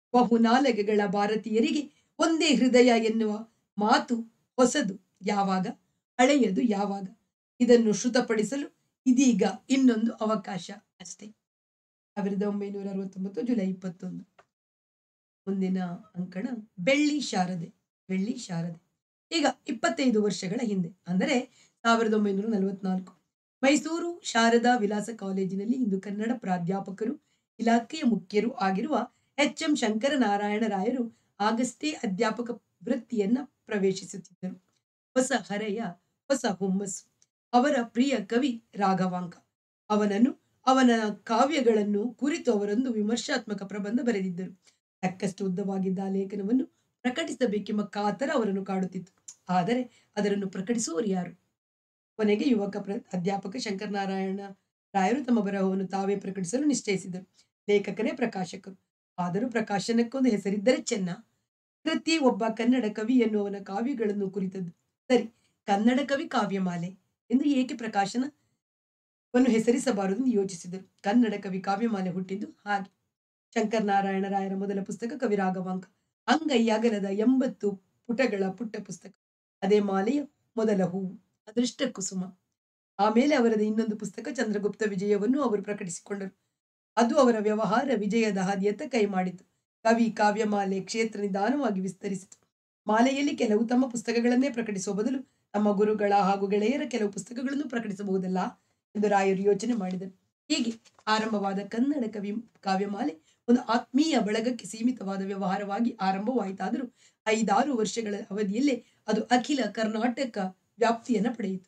ಬಹುನಾಲಗೆಗಳ ಭಾರತೀಯರಿಗೆ ಒಂದೇ ಹೃದಯ ಎನ್ನುವ ಮಾತು ಹೊಸದು ಯಾವಾಗ ಹಳೆಯದು ಯಾವಾಗ ಇದನ್ನು ಶ್ರುತಪಡಿಸಲು ಇದೀಗ ಇನ್ನೊಂದು ಅವಕಾಶ ಅಷ್ಟೇ ಸಾವಿರದ ಒಂಬೈನೂರ ಅರವತ್ತೊಂಬತ್ತು ಜುಲೈ ಇಪ್ಪತ್ತೊಂದು ಮುಂದಿನ ಅಂಕಣ ಬೆಳ್ಳಿ ಶಾರದೆ ಬೆಳ್ಳಿ ಶಾರದೆ ಈಗ ಇಪ್ಪತ್ತೈದು ವರ್ಷಗಳ ಹಿಂದೆ ಅಂದರೆ ಸಾವಿರದ ಒಂಬೈನೂರ ನಲವತ್ನಾಲ್ಕು ಮೈಸೂರು ಶಾರದಾ ವಿಲಾಸ ಕಾಲೇಜಿನಲ್ಲಿ ಇಂದು ಕನ್ನಡ ಪ್ರಾಧ್ಯಾಪಕರು ಇಲಾಖೆಯ ಮುಖ್ಯರು ಆಗಿರುವ ಎಚ್ ಎಂ ಶಂಕರನಾರಾಯಣ ರಾಯರು ಆಗಷ್ಟೇ ಅಧ್ಯಾಪಕ ವೃತ್ತಿಯನ್ನ ಪ್ರವೇಶಿಸುತ್ತಿದ್ದರು ಹೊಸ ಹರೆಯ ಹೊಸ ಹುಮ್ಮಸ್ಸು ಅವರ ಪ್ರಿಯ ಕವಿ ರಾಘವಾಂಕ ಅವನನ್ನು ಅವನ ಕಾವ್ಯಗಳನ್ನು ಕುರಿತು ಅವರೊಂದು ವಿಮರ್ಶಾತ್ಮಕ ಪ್ರಬಂಧ ಬರೆದಿದ್ದರು ತಕ್ಕಷ್ಟು ಉದ್ದವಾಗಿದ್ದ ಆ ಲೇಖನವನ್ನು ಪ್ರಕಟಿಸಬೇಕೆಂಬ ಕಾತರ ಅವರನ್ನು ಕಾಡುತ್ತಿತ್ತು ಆದರೆ ಅದನ್ನು ಪ್ರಕಟಿಸುವವರು ಯಾರು ಕೊನೆಗೆ ಯುವಕ ಪ್ರ ಅಧ್ಯಾಪಕ ಶಂಕರನಾರಾಯಣ ರಾಯರು ತಮ್ಮ ಬರಹವನ್ನು ತಾವೇ ಪ್ರಕಟಿಸಲು ನಿಶ್ಚಯಿಸಿದರು ಲೇಖಕರೇ ಪ್ರಕಾಶಕರು ಆದರೂ ಪ್ರಕಾಶನಕ್ಕೊಂದು ಹೆಸರಿದ್ದರೆ ಚೆನ್ನ ಕೃತಿ ಒಬ್ಬ ಕನ್ನಡ ಕವಿ ಎನ್ನುವನ ಕಾವ್ಯಗಳನ್ನು ಕುರಿತದ್ದು ಸರಿ ಕನ್ನಡ ಕವಿ ಕಾವ್ಯಮಾಲೆ ಎಂದು ಏಕೆ ಪ್ರಕಾಶನವನ್ನು ಹೆಸರಿಸಬಾರದು ಎಂದು ಯೋಚಿಸಿದರು ಕನ್ನಡ ಕವಿ ಕಾವ್ಯಮಾಲೆ ಹುಟ್ಟಿದ್ದು ಹಾಗೆ ಶಂಕರನಾರಾಯಣ ರಾಯರ ಮೊದಲ ಪುಸ್ತಕ ಕವಿ ರಾಘವಾಂಕ ಅಂಗೈ ಅಗಲದ ಎಂಬತ್ತು ಪುಟಗಳ ಪುಟ್ಟ ಪುಸ್ತಕ ಅದೇ ಮಾಲೆಯ ಮೊದಲ ಹೂವು ಅದೃಷ್ಟ ಕುಸುಮ ಆಮೇಲೆ ಅವರದು ಇನ್ನೊಂದು ಪುಸ್ತಕ ಚಂದ್ರಗುಪ್ತ ವಿಜಯವನ್ನು ಅವರು ಪ್ರಕಟಿಸಿಕೊಂಡರು ಅದು ಅವರ ವ್ಯವಹಾರ ವಿಜಯದ ಹಾದಿಯತ್ತ ಕೈ ಮಾಡಿತು ಕವಿ ಕಾವ್ಯಮಾಲೆ ಕ್ಷೇತ್ರ ನಿಧಾನವಾಗಿ ವಿಸ್ತರಿಸಿತು ಮಾಲೆಯಲ್ಲಿ ಕೆಲವು ತಮ್ಮ ಪುಸ್ತಕಗಳನ್ನೇ ಪ್ರಕಟಿಸುವ ಬದಲು ತಮ್ಮ ಗುರುಗಳ ಹಾಗೂ ಗೆಳೆಯರ ಕೆಲವು ಪುಸ್ತಕಗಳನ್ನು ಪ್ರಕಟಿಸಬಹುದಲ್ಲ ಎಂದು ರಾಯರು ಯೋಚನೆ ಮಾಡಿದರು ಹೀಗೆ ಆರಂಭವಾದ ಕನ್ನಡ ಕವಿ ಕಾವ್ಯಮಾಲೆ ಒಂದು ಆತ್ಮೀಯ ಬಳಗಕ್ಕೆ ಸೀಮಿತವಾದ ವ್ಯವಹಾರವಾಗಿ ಆರಂಭವಾಯಿತಾದರೂ ಐದಾರು ವರ್ಷಗಳ ಅವಧಿಯಲ್ಲೇ ಅದು ಅಖಿಲ ಕರ್ನಾಟಕ ವ್ಯಾಪ್ತಿಯನ್ನ ಪಡೆಯಿತು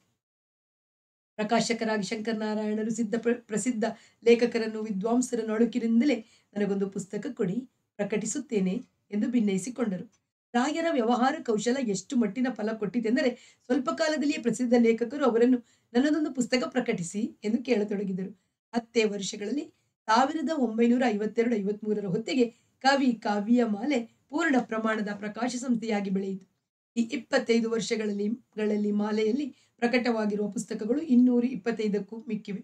ಪ್ರಕಾಶಕರಾಗಿ ಶಂಕರನಾರಾಯಣರು ಸಿದ್ಧ ಪ್ರ- ಪ್ರಸಿದ್ಧ ಲೇಖಕರನ್ನು ವಿದ್ವಾಂಸರನ್ನು ಅಳುಕಿನಿಂದಲೇ ನನಗೊಂದು ಪುಸ್ತಕ ಕೊಡಿ ಪ್ರಕಟಿಸುತ್ತೇನೆ ಎಂದು ಭಿನ್ನಯಿಸಿಕೊಂಡರು ರಾಯರ ವ್ಯವಹಾರ ಕೌಶಲ ಎಷ್ಟು ಮಟ್ಟಿನ ಫಲ ಕೊಟ್ಟಿತೆಂದರೆ ಸ್ವಲ್ಪ ಕಾಲದಲ್ಲಿಯೇ ಪ್ರಸಿದ್ಧ ಲೇಖಕರು ಅವರನ್ನು ನನ್ನದೊಂದು ಪುಸ್ತಕ ಪ್ರಕಟಿಸಿ ಎಂದು ಕೇಳತೊಡಗಿದರು ಹತ್ತೇ ವರ್ಷಗಳಲ್ಲಿ ಸಾವಿರದ ಒಂಬೈನೂರ ಐವತ್ತೆರಡು ಐವತ್ಮೂರರ ಹೊತ್ತಿಗೆ ಕವಿ ಕಾವ್ಯ ಮಾಲೆ ಪೂರ್ಣ ಪ್ರಮಾಣದ ಪ್ರಕಾಶ ಸಂಸ್ಥೆಯಾಗಿ ಬೆಳೆಯಿತು ಈ ಇಪ್ಪತ್ತೈದು ವರ್ಷಗಳಲ್ಲಿ ಗಳಲ್ಲಿ ಮಾಲೆಯಲ್ಲಿ ಪ್ರಕಟವಾಗಿರುವ ಪುಸ್ತಕಗಳು ಇನ್ನೂರ ಇಪ್ಪತ್ತೈದಕ್ಕೂ ಮಿಕ್ಕಿವೆ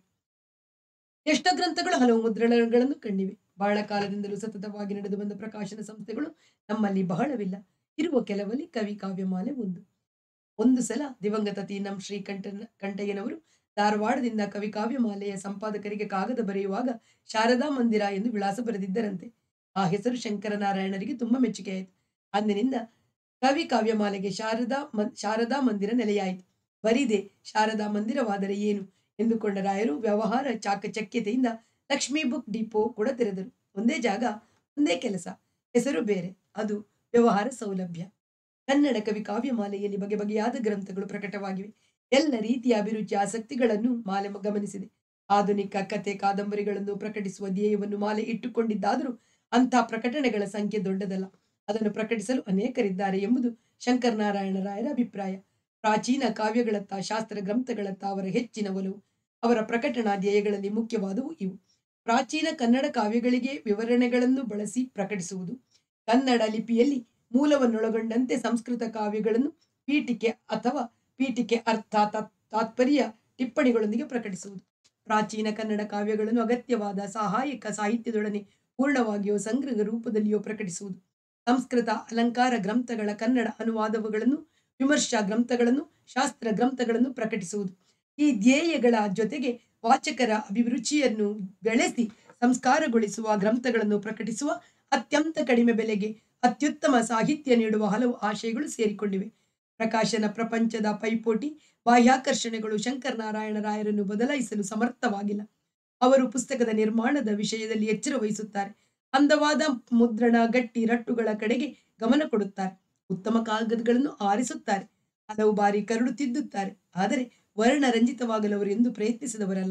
ಎಷ್ಟೋ ಗ್ರಂಥಗಳು ಹಲವು ಮುದ್ರಣಗಳನ್ನು ಕಂಡಿವೆ ಬಹಳ ಕಾಲದಿಂದಲೂ ಸತತವಾಗಿ ನಡೆದು ಬಂದ ಪ್ರಕಾಶನ ಸಂಸ್ಥೆಗಳು ನಮ್ಮಲ್ಲಿ ಬಹಳವಿಲ್ಲ ಇರುವ ಕೆಲವಲ್ಲಿ ಕವಿ ಕಾವ್ಯಮಾಲೆ ಒಂದು ಒಂದು ಸಲ ದಿವಂಗತ ತೀನಂ ಶ್ರೀಕಂಠನ ಕಂಠಯ್ಯನವರು ಧಾರವಾಡದಿಂದ ಕವಿ ಕಾವ್ಯಮಾಲೆಯ ಸಂಪಾದಕರಿಗೆ ಕಾಗದ ಬರೆಯುವಾಗ ಶಾರದಾ ಮಂದಿರ ಎಂದು ವಿಳಾಸ ಬರೆದಿದ್ದರಂತೆ ಆ ಹೆಸರು ಶಂಕರನಾರಾಯಣರಿಗೆ ತುಂಬಾ ಮೆಚ್ಚುಗೆಯಾಯಿತು ಅಂದಿನಿಂದ ಕವಿ ಕಾವ್ಯಮಾಲೆಗೆ ಶಾರದಾ ಮನ್ ಶಾರದಾ ಮಂದಿರ ನೆಲೆಯಾಯಿತು ಬರಿದೆ ಶಾರದಾ ಮಂದಿರವಾದರೆ ಏನು ಎಂದುಕೊಂಡ ರಾಯರು ವ್ಯವಹಾರ ಚಾಕಚಕ್ಯತೆಯಿಂದ ಲಕ್ಷ್ಮೀ ಬುಕ್ ಡಿಪೋ ಕೂಡ ತೆರೆದರು ಒಂದೇ ಜಾಗ ಒಂದೇ ಕೆಲಸ ಹೆಸರು ಬೇರೆ ಅದು ವ್ಯವಹಾರ ಸೌಲಭ್ಯ ಕನ್ನಡ ಕವಿ ಕಾವ್ಯಮಾಲೆಯಲ್ಲಿ ಬಗೆ ಬಗೆಯಾದ ಗ್ರಂಥಗಳು ಪ್ರಕಟವಾಗಿವೆ ಎಲ್ಲ ರೀತಿಯ ಅಭಿರುಚಿ ಆಸಕ್ತಿಗಳನ್ನು ಮಾಲೆ ಗಮನಿಸಿದೆ ಆಧುನಿಕ ಕತೆ ಕಾದಂಬರಿಗಳನ್ನು ಪ್ರಕಟಿಸುವ ಧ್ಯೇಯವನ್ನು ಮಾಲೆ ಇಟ್ಟುಕೊಂಡಿದ್ದಾದರೂ ಅಂಥ ಪ್ರಕಟಣೆಗಳ ಸಂಖ್ಯೆ ದೊಡ್ಡದಲ್ಲ ಅದನ್ನು ಪ್ರಕಟಿಸಲು ಅನೇಕರಿದ್ದಾರೆ ಎಂಬುದು ಶಂಕರನಾರಾಯಣ ರಾಯರ ಅಭಿಪ್ರಾಯ ಪ್ರಾಚೀನ ಕಾವ್ಯಗಳತ್ತ ಶಾಸ್ತ್ರ ಗ್ರಂಥಗಳತ್ತ ಅವರ ಹೆಚ್ಚಿನ ಒಲವು ಅವರ ಪ್ರಕಟಣಾ ಧ್ಯೇಯಗಳಲ್ಲಿ ಮುಖ್ಯವಾದವು ಇವು ಪ್ರಾಚೀನ ಕನ್ನಡ ಕಾವ್ಯಗಳಿಗೆ ವಿವರಣೆಗಳನ್ನು ಬಳಸಿ ಪ್ರಕಟಿಸುವುದು ಕನ್ನಡ ಲಿಪಿಯಲ್ಲಿ ಮೂಲವನ್ನೊಳಗೊಂಡಂತೆ ಸಂಸ್ಕೃತ ಕಾವ್ಯಗಳನ್ನು ಪೀಠಿಕೆ ಅಥವಾ ಪೀಠಿಕೆ ಅರ್ಥ ತಾತ್- ತಾತ್ಪರ್ಯ ಟಿಪ್ಪಣಿಗಳೊಂದಿಗೆ ಪ್ರಕಟಿಸುವುದು ಪ್ರಾಚೀನ ಕನ್ನಡ ಕಾವ್ಯಗಳನ್ನು ಅಗತ್ಯವಾದ ಸಹಾಯಕ ಸಾಹಿತ್ಯದೊಡನೆ ಪೂರ್ಣವಾಗಿಯೋ ಸಂಗ್ರಹ ರೂಪದಲ್ಲಿಯೋ ಪ್ರಕಟಿಸುವುದು ಸಂಸ್ಕೃತ ಅಲಂಕಾರ ಗ್ರಂಥಗಳ ಕನ್ನಡ ಅನುವಾದಗಳನ್ನು ವಿಮರ್ಶಾ ಗ್ರಂಥಗಳನ್ನು ಶಾಸ್ತ್ರ ಗ್ರಂಥಗಳನ್ನು ಪ್ರಕಟಿಸುವುದು ಈ ಧ್ಯೇಯಗಳ ಜೊತೆಗೆ ವಾಚಕರ ಅಭಿರುಚಿಯನ್ನು ಬೆಳೆಸಿ ಸಂಸ್ಕಾರಗೊಳಿಸುವ ಗ್ರಂಥಗಳನ್ನು ಪ್ರಕಟಿಸುವ ಅತ್ಯಂತ ಕಡಿಮೆ ಬೆಲೆಗೆ ಅತ್ಯುತ್ತಮ ಸಾಹಿತ್ಯ ನೀಡುವ ಹಲವು ಆಶಯಗಳು ಸೇರಿಕೊಂಡಿವೆ ಪ್ರಕಾಶನ ಪ್ರಪಂಚದ ಪೈಪೋಟಿ ಬಾಹ್ಯಾಕರ್ಷಣೆಗಳು ಶಂಕರನಾರಾಯಣ ರಾಯರನ್ನು ಬದಲಾಯಿಸಲು ಸಮರ್ಥವಾಗಿಲ್ಲ ಅವರು ಪುಸ್ತಕದ ನಿರ್ಮಾಣದ ವಿಷಯದಲ್ಲಿ ಎಚ್ಚರ ವಹಿಸುತ್ತಾರೆ ಅಂದವಾದ ಮುದ್ರಣ ಗಟ್ಟಿ ರಟ್ಟುಗಳ ಕಡೆಗೆ ಗಮನ ಕೊಡುತ್ತಾರೆ ಉತ್ತಮ ಕಾಗದಗಳನ್ನು ಆರಿಸುತ್ತಾರೆ ಹಲವು ಬಾರಿ ಕರಡು ತಿದ್ದುತ್ತಾರೆ ಆದರೆ ವರ್ಣರಂಜಿತವಾಗಲು ಅವರು ಎಂದು ಪ್ರಯತ್ನಿಸಿದವರಲ್ಲ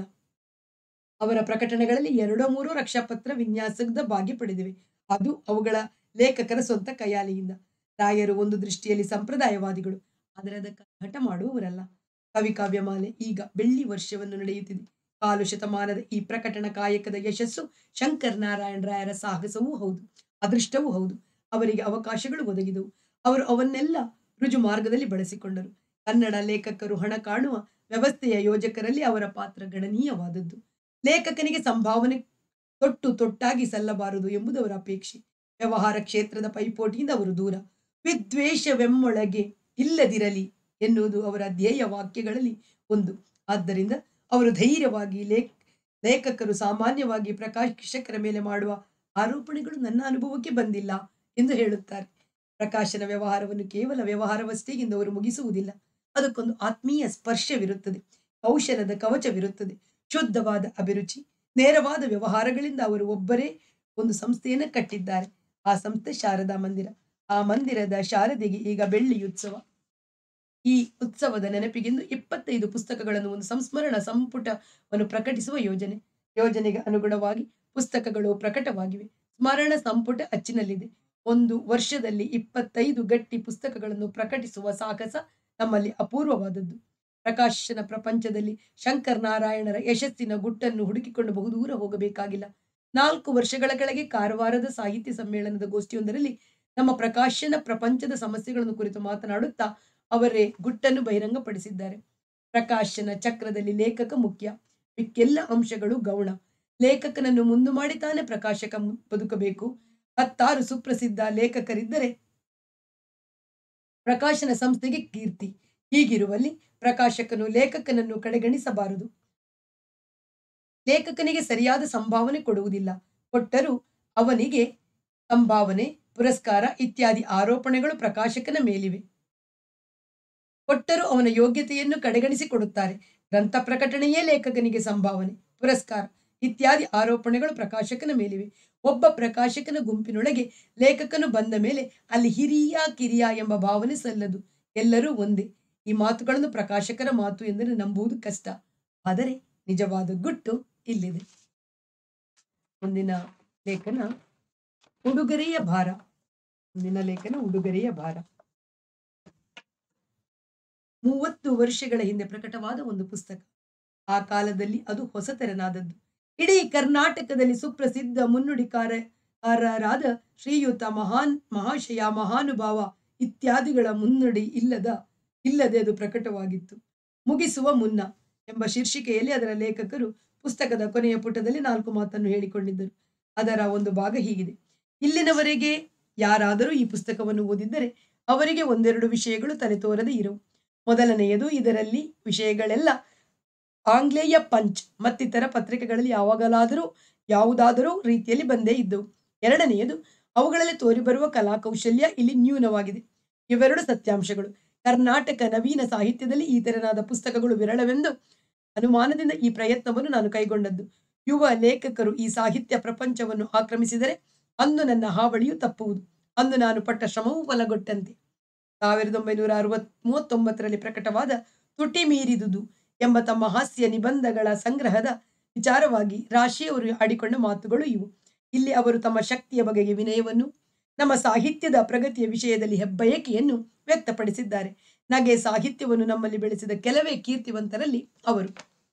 ಅವರ ಪ್ರಕಟಣೆಗಳಲ್ಲಿ ಎರಡೋ ಮೂರೋ ರಕ್ಷಾಪತ್ರ ವಿನ್ಯಾಸದ ಭಾಗ್ಯ ಪಡೆದಿವೆ ಅದು ಅವುಗಳ ಲೇಖಕರ ಸ್ವಂತ ಕೈಯಾಲಿಯಿಂದ ರಾಯರು ಒಂದು ದೃಷ್ಟಿಯಲ್ಲಿ ಸಂಪ್ರದಾಯವಾದಿಗಳು ಆದರೆ ಅದಕ್ಕೆ ಹಠ ಮಾಡುವವರಲ್ಲ ಕವಿ ಕಾವ್ಯಮಾಲೆ ಈಗ ಬೆಳ್ಳಿ ವರ್ಷವನ್ನು ನಡೆಯುತ್ತಿದೆ ಕಾಲು ಶತಮಾನದ ಈ ಪ್ರಕಟಣ ಕಾಯಕದ ಯಶಸ್ಸು ಶಂಕರ್ ನಾರಾಯಣ ರಾಯರ ಸಾಹಸವೂ ಹೌದು ಅದೃಷ್ಟವೂ ಹೌದು ಅವರಿಗೆ ಅವಕಾಶಗಳು ಒದಗಿದವು ಅವರು ಅವನ್ನೆಲ್ಲ ರುಜು ಮಾರ್ಗದಲ್ಲಿ ಬಳಸಿಕೊಂಡರು ಕನ್ನಡ ಲೇಖಕರು ಹಣ ಕಾಣುವ ವ್ಯವಸ್ಥೆಯ ಯೋಜಕರಲ್ಲಿ ಅವರ ಪಾತ್ರ ಗಣನೀಯವಾದದ್ದು ಲೇಖಕನಿಗೆ ಸಂಭಾವನೆ ತೊಟ್ಟು ತೊಟ್ಟಾಗಿ ಸಲ್ಲಬಾರದು ಎಂಬುದು ಅವರ ಅಪೇಕ್ಷೆ ವ್ಯವಹಾರ ಕ್ಷೇತ್ರದ ಪೈಪೋಟಿಯಿಂದ ಅವರು ದೂರ ವಿದ್ವೇಷವೆಮ್ಮೊಳಗೆ ಇಲ್ಲದಿರಲಿ ಎನ್ನುವುದು ಅವರ ಧ್ಯೇಯ ವಾಕ್ಯಗಳಲ್ಲಿ ಒಂದು ಆದ್ದರಿಂದ ಅವರು ಧೈರ್ಯವಾಗಿ ಲೇಖ ಲೇಖಕರು ಸಾಮಾನ್ಯವಾಗಿ ಪ್ರಕಾಶಕರ ಮೇಲೆ ಮಾಡುವ ಆರೋಪಣೆಗಳು ನನ್ನ ಅನುಭವಕ್ಕೆ ಬಂದಿಲ್ಲ ಎಂದು ಹೇಳುತ್ತಾರೆ ಪ್ರಕಾಶನ ವ್ಯವಹಾರವನ್ನು ಕೇವಲ ವ್ಯವಹಾರವಷ್ಟೇ ಎಂದು ಅವರು ಮುಗಿಸುವುದಿಲ್ಲ ಅದಕ್ಕೊಂದು ಆತ್ಮೀಯ ಸ್ಪರ್ಶವಿರುತ್ತದೆ ಕೌಶಲದ ಕವಚವಿರುತ್ತದೆ ಶುದ್ಧವಾದ ಅಭಿರುಚಿ ನೇರವಾದ ವ್ಯವಹಾರಗಳಿಂದ ಅವರು ಒಬ್ಬರೇ ಒಂದು ಸಂಸ್ಥೆಯನ್ನು ಕಟ್ಟಿದ್ದಾರೆ ಆ ಸಂಸ್ಥೆ ಶಾರದಾ ಮಂದಿರ ಆ ಮಂದಿರದ ಶಾರದೆಗೆ ಈಗ ಬೆಳ್ಳಿ ಉತ್ಸವ ಈ ಉತ್ಸವದ ನೆನಪಿಗೆಂದು ಇಪ್ಪತ್ತೈದು ಪುಸ್ತಕಗಳನ್ನು ಒಂದು ಸಂಸ್ಮರಣ ಸಂಪುಟವನ್ನು ಪ್ರಕಟಿಸುವ ಯೋಜನೆ ಯೋಜನೆಗೆ ಅನುಗುಣವಾಗಿ ಪುಸ್ತಕಗಳು ಪ್ರಕಟವಾಗಿವೆ ಸ್ಮರಣ ಸಂಪುಟ ಅಚ್ಚಿನಲ್ಲಿದೆ ಒಂದು ವರ್ಷದಲ್ಲಿ ಇಪ್ಪತ್ತೈದು ಗಟ್ಟಿ ಪುಸ್ತಕಗಳನ್ನು ಪ್ರಕಟಿಸುವ ಸಾಹಸ ನಮ್ಮಲ್ಲಿ ಅಪೂರ್ವವಾದದ್ದು ಪ್ರಕಾಶನ ಪ್ರಪಂಚದಲ್ಲಿ ಶಂಕರ್ ನಾರಾಯಣರ ಯಶಸ್ಸಿನ ಗುಟ್ಟನ್ನು ಹುಡುಕಿಕೊಂಡು ಬಹುದೂರ ಹೋಗಬೇಕಾಗಿಲ್ಲ ನಾಲ್ಕು ವರ್ಷಗಳ ಕೆಳಗೆ ಕಾರವಾರದ ಸಾಹಿತ್ಯ ಸಮ್ಮೇಳನದ ಗೋಷ್ಠಿಯೊಂದರಲ್ಲಿ ನಮ್ಮ ಪ್ರಕಾಶನ ಪ್ರಪಂಚದ ಸಮಸ್ಯೆಗಳನ್ನು ಕುರಿತು ಮಾತನಾಡುತ್ತಾ ಅವರೇ ಗುಟ್ಟನ್ನು ಬಹಿರಂಗಪಡಿಸಿದ್ದಾರೆ ಪ್ರಕಾಶನ ಚಕ್ರದಲ್ಲಿ ಲೇಖಕ ಮುಖ್ಯ ಮಿಕ್ಕೆಲ್ಲ ಅಂಶಗಳು ಗೌಣ ಲೇಖಕನನ್ನು ಮುಂದು ಮಾಡಿ ತಾನೇ ಪ್ರಕಾಶಕ ಮು- ಬದುಕಬೇಕು ಹತ್ತಾರು ಸುಪ್ರಸಿದ್ಧ ಲೇಖಕರಿದ್ದರೆ ಪ್ರಕಾಶನ ಸಂಸ್ಥೆಗೆ ಕೀರ್ತಿ ಹೀಗಿರುವಲ್ಲಿ ಪ್ರಕಾಶಕನು ಲೇಖಕನನ್ನು ಕಡೆಗಣಿಸಬಾರದು ಲೇಖಕನಿಗೆ ಸರಿಯಾದ ಸಂಭಾವನೆ ಕೊಡುವುದಿಲ್ಲ ಕೊಟ್ಟರೂ ಅವನಿಗೆ ಸಂಭಾವನೆ ಪುರಸ್ಕಾರ ಇತ್ಯಾದಿ ಆರೋಪಣೆಗಳು ಪ್ರಕಾಶಕನ ಮೇಲಿವೆ ಕೊಟ್ಟರೂ ಅವನ ಯೋಗ್ಯತೆಯನ್ನು ಕಡೆಗಣಿಸಿ ಕೊಡುತ್ತಾರೆ ಗ್ರಂಥ ಪ್ರಕಟಣೆಯೇ ಲೇಖಕನಿಗೆ ಸಂಭಾವನೆ ಪುರಸ್ಕಾರ ಇತ್ಯಾದಿ ಆರೋಪಣೆಗಳು ಪ್ರಕಾಶಕನ ಮೇಲಿವೆ ಒಬ್ಬ ಪ್ರಕಾಶಕನ ಗುಂಪಿನೊಳಗೆ ಲೇಖಕನು ಬಂದ ಮೇಲೆ ಅಲ್ಲಿ ಹಿರಿಯ ಕಿರಿಯ ಎಂಬ ಭಾವನೆ ಸಲ್ಲದು ಎಲ್ಲರೂ ಒಂದೇ ಈ ಮಾತುಗಳನ್ನು ಪ್ರಕಾಶಕರ ಮಾತು ಎಂದರೆ ನಂಬುವುದು ಕಷ್ಟ ಆದರೆ ನಿಜವಾದ ಗುಟ್ಟು ಇಲ್ಲಿದೆ ಮುಂದಿನ ಲೇಖನ ಉಡುಗೊರೆಯ ಭಾರ ಮುಂದಿನ ಲೇಖನ ಉಡುಗೊರೆಯ ಭಾರ ಮೂವತ್ತು ವರ್ಷಗಳ ಹಿಂದೆ ಪ್ರಕಟವಾದ ಒಂದು ಪುಸ್ತಕ ಆ ಕಾಲದಲ್ಲಿ ಅದು ಹೊಸತೆರನಾದದ್ದು ಇಡೀ ಕರ್ನಾಟಕದಲ್ಲಿ ಸುಪ್ರಸಿದ್ಧ ಮುನ್ನುಡಿಕಾರರಾದ ಶ್ರೀಯುತ ಮಹಾನ್ ಮಹಾಶಯ ಮಹಾನುಭಾವ ಇತ್ಯಾದಿಗಳ ಮುನ್ನುಡಿ ಇಲ್ಲದ ಇಲ್ಲದೆ ಅದು ಪ್ರಕಟವಾಗಿತ್ತು ಮುಗಿಸುವ ಮುನ್ನ ಎಂಬ ಶೀರ್ಷಿಕೆಯಲ್ಲಿ ಅದರ ಲೇಖಕರು ಪುಸ್ತಕದ ಕೊನೆಯ ಪುಟದಲ್ಲಿ ನಾಲ್ಕು ಮಾತನ್ನು ಹೇಳಿಕೊಂಡಿದ್ದರು ಅದರ ಒಂದು ಭಾಗ ಹೀಗಿದೆ ಇಲ್ಲಿನವರೆಗೆ ಯಾರಾದರೂ ಈ ಪುಸ್ತಕವನ್ನು ಓದಿದ್ದರೆ ಅವರಿಗೆ ಒಂದೆರಡು ವಿಷಯಗಳು ತಲೆ ತೋರದೆ ಇರವು ಮೊದಲನೆಯದು ಇದರಲ್ಲಿ ವಿಷಯಗಳೆಲ್ಲ ಆಂಗ್ಲೇಯ ಪಂಚ್ ಮತ್ತಿತರ ಪತ್ರಿಕೆಗಳಲ್ಲಿ ಯಾವಾಗಲಾದರೂ ಯಾವುದಾದರೂ ರೀತಿಯಲ್ಲಿ ಬಂದೇ ಇದ್ದವು ಎರಡನೆಯದು ಅವುಗಳಲ್ಲಿ ತೋರಿಬರುವ ಕಲಾಕೌಶಲ್ಯ ಇಲ್ಲಿ ನ್ಯೂನವಾಗಿದೆ ಇವೆರಡು ಸತ್ಯಾಂಶಗಳು ಕರ್ನಾಟಕ ನವೀನ ಸಾಹಿತ್ಯದಲ್ಲಿ ಈ ತೆರನಾದ ಪುಸ್ತಕಗಳು ವಿರಳವೆಂದು ಅನುಮಾನದಿಂದ ಈ ಪ್ರಯತ್ನವನ್ನು ನಾನು ಕೈಗೊಂಡದ್ದು ಯುವ ಲೇಖಕರು ಈ ಸಾಹಿತ್ಯ ಪ್ರಪಂಚವನ್ನು ಆಕ್ರಮಿಸಿದರೆ ಅಂದು ನನ್ನ ಹಾವಳಿಯು ತಪ್ಪುವುದು ಅಂದು ನಾನು ಪಟ್ಟ ಶ್ರಮವೂ ಫಲಗೊಟ್ಟಂತೆ ಸಾವಿರದ ಒಂಬೈನೂರ ಅರವತ್ ಮೂವತ್ತೊಂಬತ್ತರಲ್ಲಿ ಪ್ರಕಟವಾದ ತುಟಿ ಮೀರಿದುದು ಎಂಬ ತಮ್ಮ ಹಾಸ್ಯ ನಿಬಂಧಗಳ ಸಂಗ್ರಹದ ವಿಚಾರವಾಗಿ ರಾಶಿಯವರು ಆಡಿಕೊಂಡ ಮಾತುಗಳು ಇವು ಇಲ್ಲಿ ಅವರು ತಮ್ಮ ಶಕ್ತಿಯ ಬಗೆಗೆ ವಿನಯವನ್ನು ನಮ್ಮ ಸಾಹಿತ್ಯದ ಪ್ರಗತಿಯ ವಿಷಯದಲ್ಲಿ ಹೆಬ್ಬಯಕೆಯನ್ನು ವ್ಯಕ್ತಪಡಿಸಿದ್ದಾರೆ ನಗೆ ಸಾಹಿತ್ಯವನ್ನು ನಮ್ಮಲ್ಲಿ ಬೆಳೆಸಿದ ಕೆಲವೇ ಕೀರ್ತಿವಂತರಲ್ಲಿ ಅವರು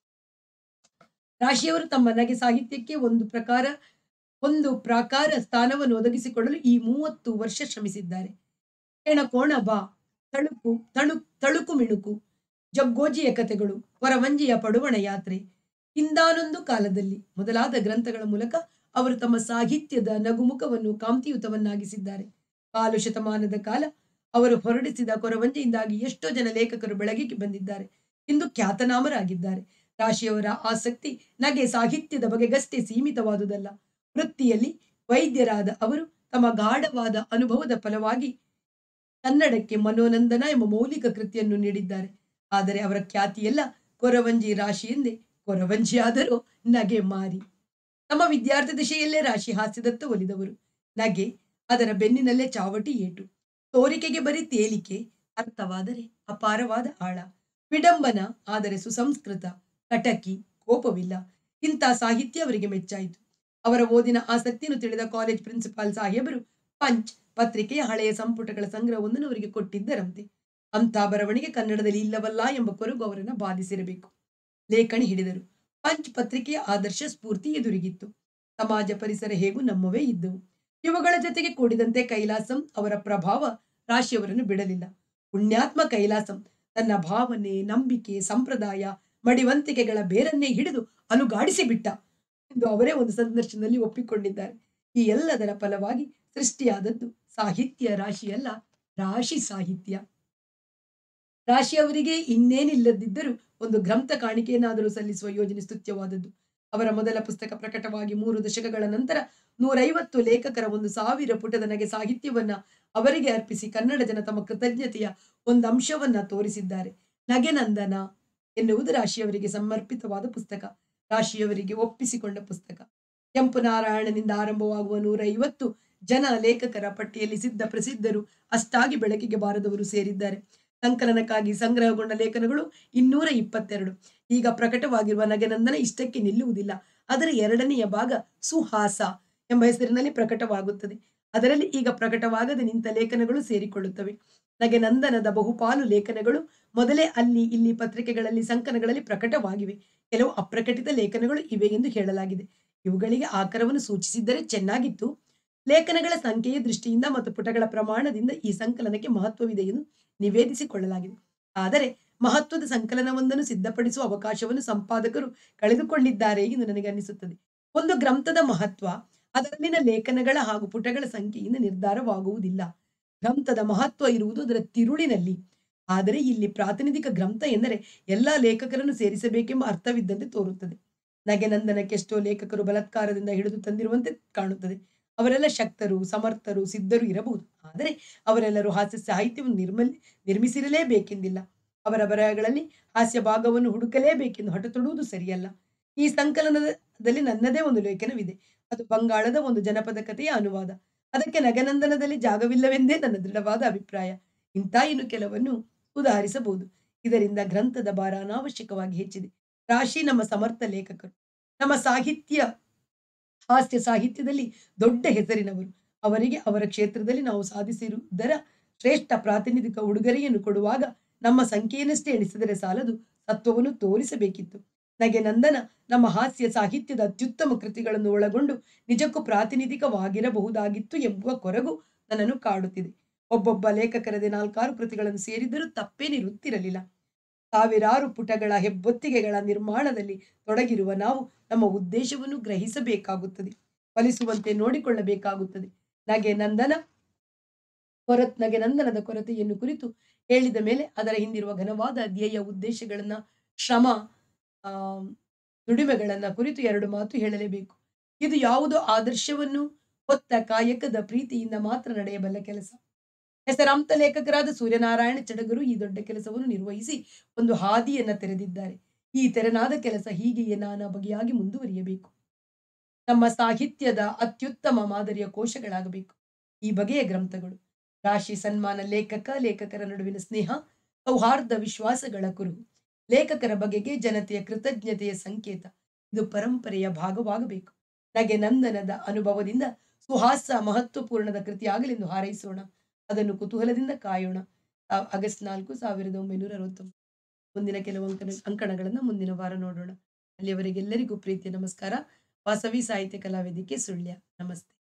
ರಾಶಿಯವರು ತಮ್ಮ ನಗೆ ಸಾಹಿತ್ಯಕ್ಕೆ ಒಂದು ಪ್ರಕಾರ ಒಂದು ಪ್ರಾಕಾರ ಸ್ಥಾನವನ್ನು ಒದಗಿಸಿಕೊಳ್ಳಲು ಈ ಮೂವತ್ತು ವರ್ಷ ಶ್ರಮಿಸಿದ್ದಾರೆ ಹೆಣ ಕೋಣ ಬಾ ತಳುಕು ತಳು ತಳುಕು ಮಿಣುಕು ಜಗ್ಗೋಜಿಯ ಕಥೆಗಳು ಹೊರವಂಜಿಯ ಪಡುವಣ ಯಾತ್ರೆ ಇಂದಾನೊಂದು ಕಾಲದಲ್ಲಿ ಮೊದಲಾದ ಗ್ರಂಥಗಳ ಮೂಲಕ ಅವರು ತಮ್ಮ ಸಾಹಿತ್ಯದ ನಗುಮುಖವನ್ನು ಕಾಂತಿಯುತವನ್ನಾಗಿಸಿದ್ದಾರೆ ಕಾಲು ಶತಮಾನದ ಕಾಲ ಅವರು ಹೊರಡಿಸಿದ ಕೊರವಂಜಿಯಿಂದಾಗಿ ಎಷ್ಟೋ ಜನ ಲೇಖಕರು ಬೆಳಗಿಗೆ ಬಂದಿದ್ದಾರೆ ಇಂದು ಖ್ಯಾತನಾಮರಾಗಿದ್ದಾರೆ ರಾಶಿಯವರ ಆಸಕ್ತಿ ನಗೆ ಸಾಹಿತ್ಯದ ಬಗೆಗಷ್ಟೇ ಸೀಮಿತವಾದುದಲ್ಲ ವೃತ್ತಿಯಲ್ಲಿ ವೈದ್ಯರಾದ ಅವರು ತಮ್ಮ ಗಾಢವಾದ ಅನುಭವದ ಫಲವಾಗಿ ಕನ್ನಡಕ್ಕೆ ಮನೋನಂದನ ಎಂಬ ಮೌಲಿಕ ಕೃತಿಯನ್ನು ನೀಡಿದ್ದಾರೆ ಆದರೆ ಅವರ ಖ್ಯಾತಿಯೆಲ್ಲ ಕೊರವಂಜಿ ರಾಶಿ ಎಂದೇ ಕೊರವಂಜಿಯಾದರೂ ನಗೆ ಮಾರಿ ತಮ್ಮ ವಿದ್ಯಾರ್ಥಿ ದಿಶೆಯಲ್ಲೇ ರಾಶಿ ಹಾಸ್ಯದತ್ತ ಒಲಿದವರು ನಗೆ ಅದರ ಬೆನ್ನಿನಲ್ಲೇ ಚಾವಟಿ ಏಟು ತೋರಿಕೆಗೆ ಬರೀ ತೇಲಿಕೆ ಅರ್ಥವಾದರೆ ಅಪಾರವಾದ ಆಳ ವಿಡಂಬನ ಆದರೆ ಸುಸಂಸ್ಕೃತ ಕಟಕಿ ಕೋಪವಿಲ್ಲ ಇಂಥ ಸಾಹಿತ್ಯ ಅವರಿಗೆ ಮೆಚ್ಚಾಯಿತು ಅವರ ಓದಿನ ಆಸಕ್ತಿಯನ್ನು ತಿಳಿದ ಕಾಲೇಜ್ ಪ್ರಿನ್ಸಿಪಾಲ್ ಸಾಹೇಬರು ಪಂಚ್ ಪತ್ರಿಕೆಯ ಹಳೆಯ ಸಂಪುಟಗಳ ಸಂಗ್ರಹವೊಂದನ್ನು ಅವರಿಗೆ ಕೊಟ್ಟಿದ್ದರಂತೆ ಅಂಥ ಬರವಣಿಗೆ ಕನ್ನಡದಲ್ಲಿ ಇಲ್ಲವಲ್ಲ ಎಂಬ ಕೊರಗು ಅವರನ್ನು ಬಾಧಿಸಿರಬೇಕು ಲೇಖಣಿ ಹಿಡಿದರು ಪಂಚ್ ಪತ್ರಿಕೆಯ ಆದರ್ಶ ಸ್ಫೂರ್ತಿ ಎದುರಿಗಿತ್ತು ಸಮಾಜ ಪರಿಸರ ಹೇಗೂ ನಮ್ಮವೇ ಇದ್ದವು ಇವುಗಳ ಜೊತೆಗೆ ಕೂಡಿದಂತೆ ಕೈಲಾಸಂ ಅವರ ಪ್ರಭಾವ ರಾಶಿಯವರನ್ನು ಬಿಡಲಿಲ್ಲ ಪುಣ್ಯಾತ್ಮ ಕೈಲಾಸಂ ತನ್ನ ಭಾವನೆ ನಂಬಿಕೆ ಸಂಪ್ರದಾಯ ಮಡಿವಂತಿಕೆಗಳ ಬೇರನ್ನೇ ಹಿಡಿದು ಅಲುಗಾಡಿಸಿ ಬಿಟ್ಟ ಎಂದು ಅವರೇ ಒಂದು ಸಂದರ್ಶನದಲ್ಲಿ ಒಪ್ಪಿಕೊಂಡಿದ್ದಾರೆ ಈ ಎಲ್ಲದರ ಫಲವಾಗಿ ಸೃಷ್ಟಿಯಾದದ್ದು ಸಾಹಿತ್ಯ ರಾಶಿಯಲ್ಲ ರಾಶಿ ಸಾಹಿತ್ಯ ರಾಶಿಯವರಿಗೆ ಇನ್ನೇನಿಲ್ಲದಿದ್ದರೂ ಒಂದು ಗ್ರಂಥ ಕಾಣಿಕೆಯನ್ನಾದರೂ ಸಲ್ಲಿಸುವ ಯೋಜನೆ ಸ್ತುತ್ಯವಾದದ್ದು ಅವರ ಮೊದಲ ಪುಸ್ತಕ ಪ್ರಕಟವಾಗಿ ಮೂರು ದಶಕಗಳ ನಂತರ ನೂರೈವತ್ತು ಲೇಖಕರ ಒಂದು ಸಾವಿರ ಪುಟದ ನಗೆ ಸಾಹಿತ್ಯವನ್ನ ಅವರಿಗೆ ಅರ್ಪಿಸಿ ಕನ್ನಡ ಜನ ತಮ್ಮ ಕೃತಜ್ಞತೆಯ ಒಂದು ಅಂಶವನ್ನ ತೋರಿಸಿದ್ದಾರೆ ನಗೆನಂದನ ಎನ್ನುವುದು ರಾಶಿಯವರಿಗೆ ಸಮರ್ಪಿತವಾದ ಪುಸ್ತಕ ರಾಶಿಯವರಿಗೆ ಒಪ್ಪಿಸಿಕೊಂಡ ಪುಸ್ತಕ ಕೆಂಪು ನಾರಾಯಣನಿಂದ ಆರಂಭವಾಗುವ ನೂರೈವತ್ತು ಜನ ಲೇಖಕರ ಪಟ್ಟಿಯಲ್ಲಿ ಸಿದ್ಧ ಪ್ರಸಿದ್ಧರು ಅಷ್ಟಾಗಿ ಬೆಳಕಿಗೆ ಬಾರದವರು ಸೇರಿದ್ದಾರೆ ಸಂಕಲನಕ್ಕಾಗಿ ಸಂಗ್ರಹಗೊಂಡ ಲೇಖನಗಳು ಇನ್ನೂರ ಇಪ್ಪತ್ತೆರಡು ಈಗ ಪ್ರಕಟವಾಗಿರುವ ನಗೆನಂದನ ಇಷ್ಟಕ್ಕೆ ನಿಲ್ಲುವುದಿಲ್ಲ ಅದರ ಎರಡನೆಯ ಭಾಗ ಸುಹಾಸ ಎಂಬ ಹೆಸರಿನಲ್ಲಿ ಪ್ರಕಟವಾಗುತ್ತದೆ ಅದರಲ್ಲಿ ಈಗ ಪ್ರಕಟವಾಗದೆ ನಿಂತ ಲೇಖನಗಳು ಸೇರಿಕೊಳ್ಳುತ್ತವೆ ನಗೆನಂದನದ ಬಹುಪಾಲು ಲೇಖನಗಳು ಮೊದಲೇ ಅಲ್ಲಿ ಇಲ್ಲಿ ಪತ್ರಿಕೆಗಳಲ್ಲಿ ಸಂಕಲನಗಳಲ್ಲಿ ಪ್ರಕಟವಾಗಿವೆ ಕೆಲವು ಅಪ್ರಕಟಿತ ಲೇಖನಗಳು ಇವೆ ಎಂದು ಹೇಳಲಾಗಿದೆ ಇವುಗಳಿಗೆ ಆಕಾರವನ್ನು ಸೂಚಿಸಿದ್ದರೆ ಚೆನ್ನಾಗಿತ್ತು ಲೇಖನಗಳ ಸಂಖ್ಯೆಯ ದೃಷ್ಟಿಯಿಂದ ಮತ್ತು ಪುಟಗಳ ಪ್ರಮಾಣದಿಂದ ಈ ಸಂಕಲನಕ್ಕೆ ಮಹತ್ವವಿದೆ ಎಂದು ನಿವೇದಿಸಿಕೊಳ್ಳಲಾಗಿದೆ ಆದರೆ ಮಹತ್ವದ ಸಂಕಲನವೊಂದನ್ನು ಸಿದ್ಧಪಡಿಸುವ ಅವಕಾಶವನ್ನು ಸಂಪಾದಕರು ಕಳೆದುಕೊಂಡಿದ್ದಾರೆ ಎಂದು ನನಗೆ ಅನಿಸುತ್ತದೆ ಒಂದು ಗ್ರಂಥದ ಮಹತ್ವ ಅದರಲ್ಲಿನ ಲೇಖನಗಳ ಹಾಗೂ ಪುಟಗಳ ಸಂಖ್ಯೆಯಿಂದ ನಿರ್ಧಾರವಾಗುವುದಿಲ್ಲ ಗ್ರಂಥದ ಮಹತ್ವ ಇರುವುದು ಅದರ ತಿರುಳಿನಲ್ಲಿ ಆದರೆ ಇಲ್ಲಿ ಪ್ರಾತಿನಿಧಿಕ ಗ್ರಂಥ ಎಂದರೆ ಎಲ್ಲಾ ಲೇಖಕರನ್ನು ಸೇರಿಸಬೇಕೆಂಬ ಅರ್ಥವಿದ್ದಂತೆ ತೋರುತ್ತದೆ ನಗೆನಂದನಕ್ಕೆ ಎಷ್ಟೋ ಲೇಖಕರು ಬಲಾತ್ಕಾರದಿಂದ ಹಿಡಿದು ತಂದಿರುವಂತೆ ಕಾಣುತ್ತದೆ ಅವರೆಲ್ಲ ಶಕ್ತರು ಸಮರ್ಥರು ಸಿದ್ಧರು ಇರಬಹುದು ಆದರೆ ಅವರೆಲ್ಲರೂ ಹಾಸ್ಯ ಸಾಹಿತ್ಯವನ್ನು ನಿರ್ಮಲ್ ನಿರ್ಮಿಸಿರಲೇಬೇಕೆಂದಿಲ್ಲ ಅವರ ಬರಹಗಳಲ್ಲಿ ಹಾಸ್ಯ ಭಾಗವನ್ನು ಹುಡುಕಲೇಬೇಕೆಂದು ಹಠ ತೊಡುವುದು ಸರಿಯಲ್ಲ ಈ ಸಂಕಲನದಲ್ಲಿ ನನ್ನದೇ ಒಂದು ಲೇಖನವಿದೆ ಅದು ಬಂಗಾಳದ ಒಂದು ಜನಪದ ಕಥೆಯ ಅನುವಾದ ಅದಕ್ಕೆ ನಗನಂದನದಲ್ಲಿ ಜಾಗವಿಲ್ಲವೆಂದೇ ನನ್ನ ದೃಢವಾದ ಅಭಿಪ್ರಾಯ ಇಂಥ ಇನ್ನು ಕೆಲವನ್ನು ಉದಾಹರಿಸಬಹುದು ಇದರಿಂದ ಗ್ರಂಥದ ಭಾರ ಅನಾವಶ್ಯಕವಾಗಿ ಹೆಚ್ಚಿದೆ ರಾಶಿ ನಮ್ಮ ಸಮರ್ಥ ಲೇಖಕರು ನಮ್ಮ ಸಾಹಿತ್ಯ ಹಾಸ್ಯ ಸಾಹಿತ್ಯದಲ್ಲಿ ದೊಡ್ಡ ಹೆಸರಿನವರು ಅವರಿಗೆ ಅವರ ಕ್ಷೇತ್ರದಲ್ಲಿ ನಾವು ಸಾಧಿಸಿರುವುದರ ಶ್ರೇಷ್ಠ ಪ್ರಾತಿನಿಧಿಕ ಉಡುಗೊರೆಯನ್ನು ಕೊಡುವಾಗ ನಮ್ಮ ಸಂಖ್ಯೆಯನ್ನಷ್ಟೇ ಎಣಿಸಿದರೆ ಸಾಲದು ಸತ್ವವನ್ನು ತೋರಿಸಬೇಕಿತ್ತು ನಗೆ ನಂದನ ನಮ್ಮ ಹಾಸ್ಯ ಸಾಹಿತ್ಯದ ಅತ್ಯುತ್ತಮ ಕೃತಿಗಳನ್ನು ಒಳಗೊಂಡು ನಿಜಕ್ಕೂ ಪ್ರಾತಿನಿಧಿಕವಾಗಿರಬಹುದಾಗಿತ್ತು ಎಂಬುವ ಕೊರಗು ನನ್ನನ್ನು ಕಾಡುತ್ತಿದೆ ಒಬ್ಬೊಬ್ಬ ಲೇಖಕರದೇ ನಾಲ್ಕಾರು ಕೃತಿಗಳನ್ನು ಸೇರಿದರೂ ತಪ್ಪೇನಿರುತ್ತಿರಲಿಲ್ಲ ಸಾವಿರಾರು ಪುಟಗಳ ಹೆಬ್ಬೊತ್ತಿಗೆಗಳ ನಿರ್ಮಾಣದಲ್ಲಿ ತೊಡಗಿರುವ ನಾವು ನಮ್ಮ ಉದ್ದೇಶವನ್ನು ಗ್ರಹಿಸಬೇಕಾಗುತ್ತದೆ ಫಲಿಸುವಂತೆ ನೋಡಿಕೊಳ್ಳಬೇಕಾಗುತ್ತದೆ ನಗೆ ನಂದನ ಕೊರತ್ ನಗೆ ನಂದನದ ಕೊರತೆಯನ್ನು ಕುರಿತು ಹೇಳಿದ ಮೇಲೆ ಅದರ ಹಿಂದಿರುವ ಘನವಾದ ಧ್ಯೇಯ ಉದ್ದೇಶಗಳನ್ನ ಶ್ರಮ ಆ ದುಡಿಮೆಗಳನ್ನ ಕುರಿತು ಎರಡು ಮಾತು ಹೇಳಲೇಬೇಕು ಇದು ಯಾವುದೋ ಆದರ್ಶವನ್ನು ಹೊತ್ತ ಕಾಯಕದ ಪ್ರೀತಿಯಿಂದ ಮಾತ್ರ ನಡೆಯಬಲ್ಲ ಕೆಲಸ ಹೆಸರಾಂತ ಲೇಖಕರಾದ ಸೂರ್ಯನಾರಾಯಣ ಚಡಗರು ಈ ದೊಡ್ಡ ಕೆಲಸವನ್ನು ನಿರ್ವಹಿಸಿ ಒಂದು ಹಾದಿಯನ್ನ ತೆರೆದಿದ್ದಾರೆ ಈ ತೆರನಾದ ಕೆಲಸ ಹೀಗೆಯೇ ನಾನಾ ಬಗೆಯಾಗಿ ಮುಂದುವರಿಯಬೇಕು ನಮ್ಮ ಸಾಹಿತ್ಯದ ಅತ್ಯುತ್ತಮ ಮಾದರಿಯ ಕೋಶಗಳಾಗಬೇಕು ಈ ಬಗೆಯ ಗ್ರಂಥಗಳು ರಾಶಿ ಸನ್ಮಾನ ಲೇಖಕ ಲೇಖಕರ ನಡುವಿನ ಸ್ನೇಹ ಸೌಹಾರ್ದ ವಿಶ್ವಾಸಗಳ ಕುರುಹು ಲೇಖಕರ ಬಗೆಗೆ ಜನತೆಯ ಕೃತಜ್ಞತೆಯ ಸಂಕೇತ ಇದು ಪರಂಪರೆಯ ಭಾಗವಾಗಬೇಕು ನಗೆ ನಂದನದ ಅನುಭವದಿಂದ ಸುಹಾಸ ಮಹತ್ವಪೂರ್ಣದ ಕೃತಿಯಾಗಲೆಂದು ಹಾರೈಸೋಣ ಅದನ್ನು ಕುತೂಹಲದಿಂದ ಕಾಯೋಣ ಆ- ಆಗಸ್ಟ್ ನಾಲ್ಕು ಸಾವಿರದ ಒಂಬೈನೂರ ಅರವತ್ತೊಂಬತ್ತು ಮುಂದಿನ ಕೆಲವು ಅಂಕಣ ಅಂಕಣಗಳನ್ನು ಮುಂದಿನ ವಾರ ನೋಡೋಣ ಅಲ್ಲಿಯವರೆಗೆಲ್ಲರಿಗೂ ಪ್ರೀತಿಯ ನಮಸ್ಕಾರ ವಾಸವಿ ಸಾಹಿತ್ಯ ಕಲಾವೇದಿಕೆ ಸುಳ್ಯ ನಮಸ್ತೆ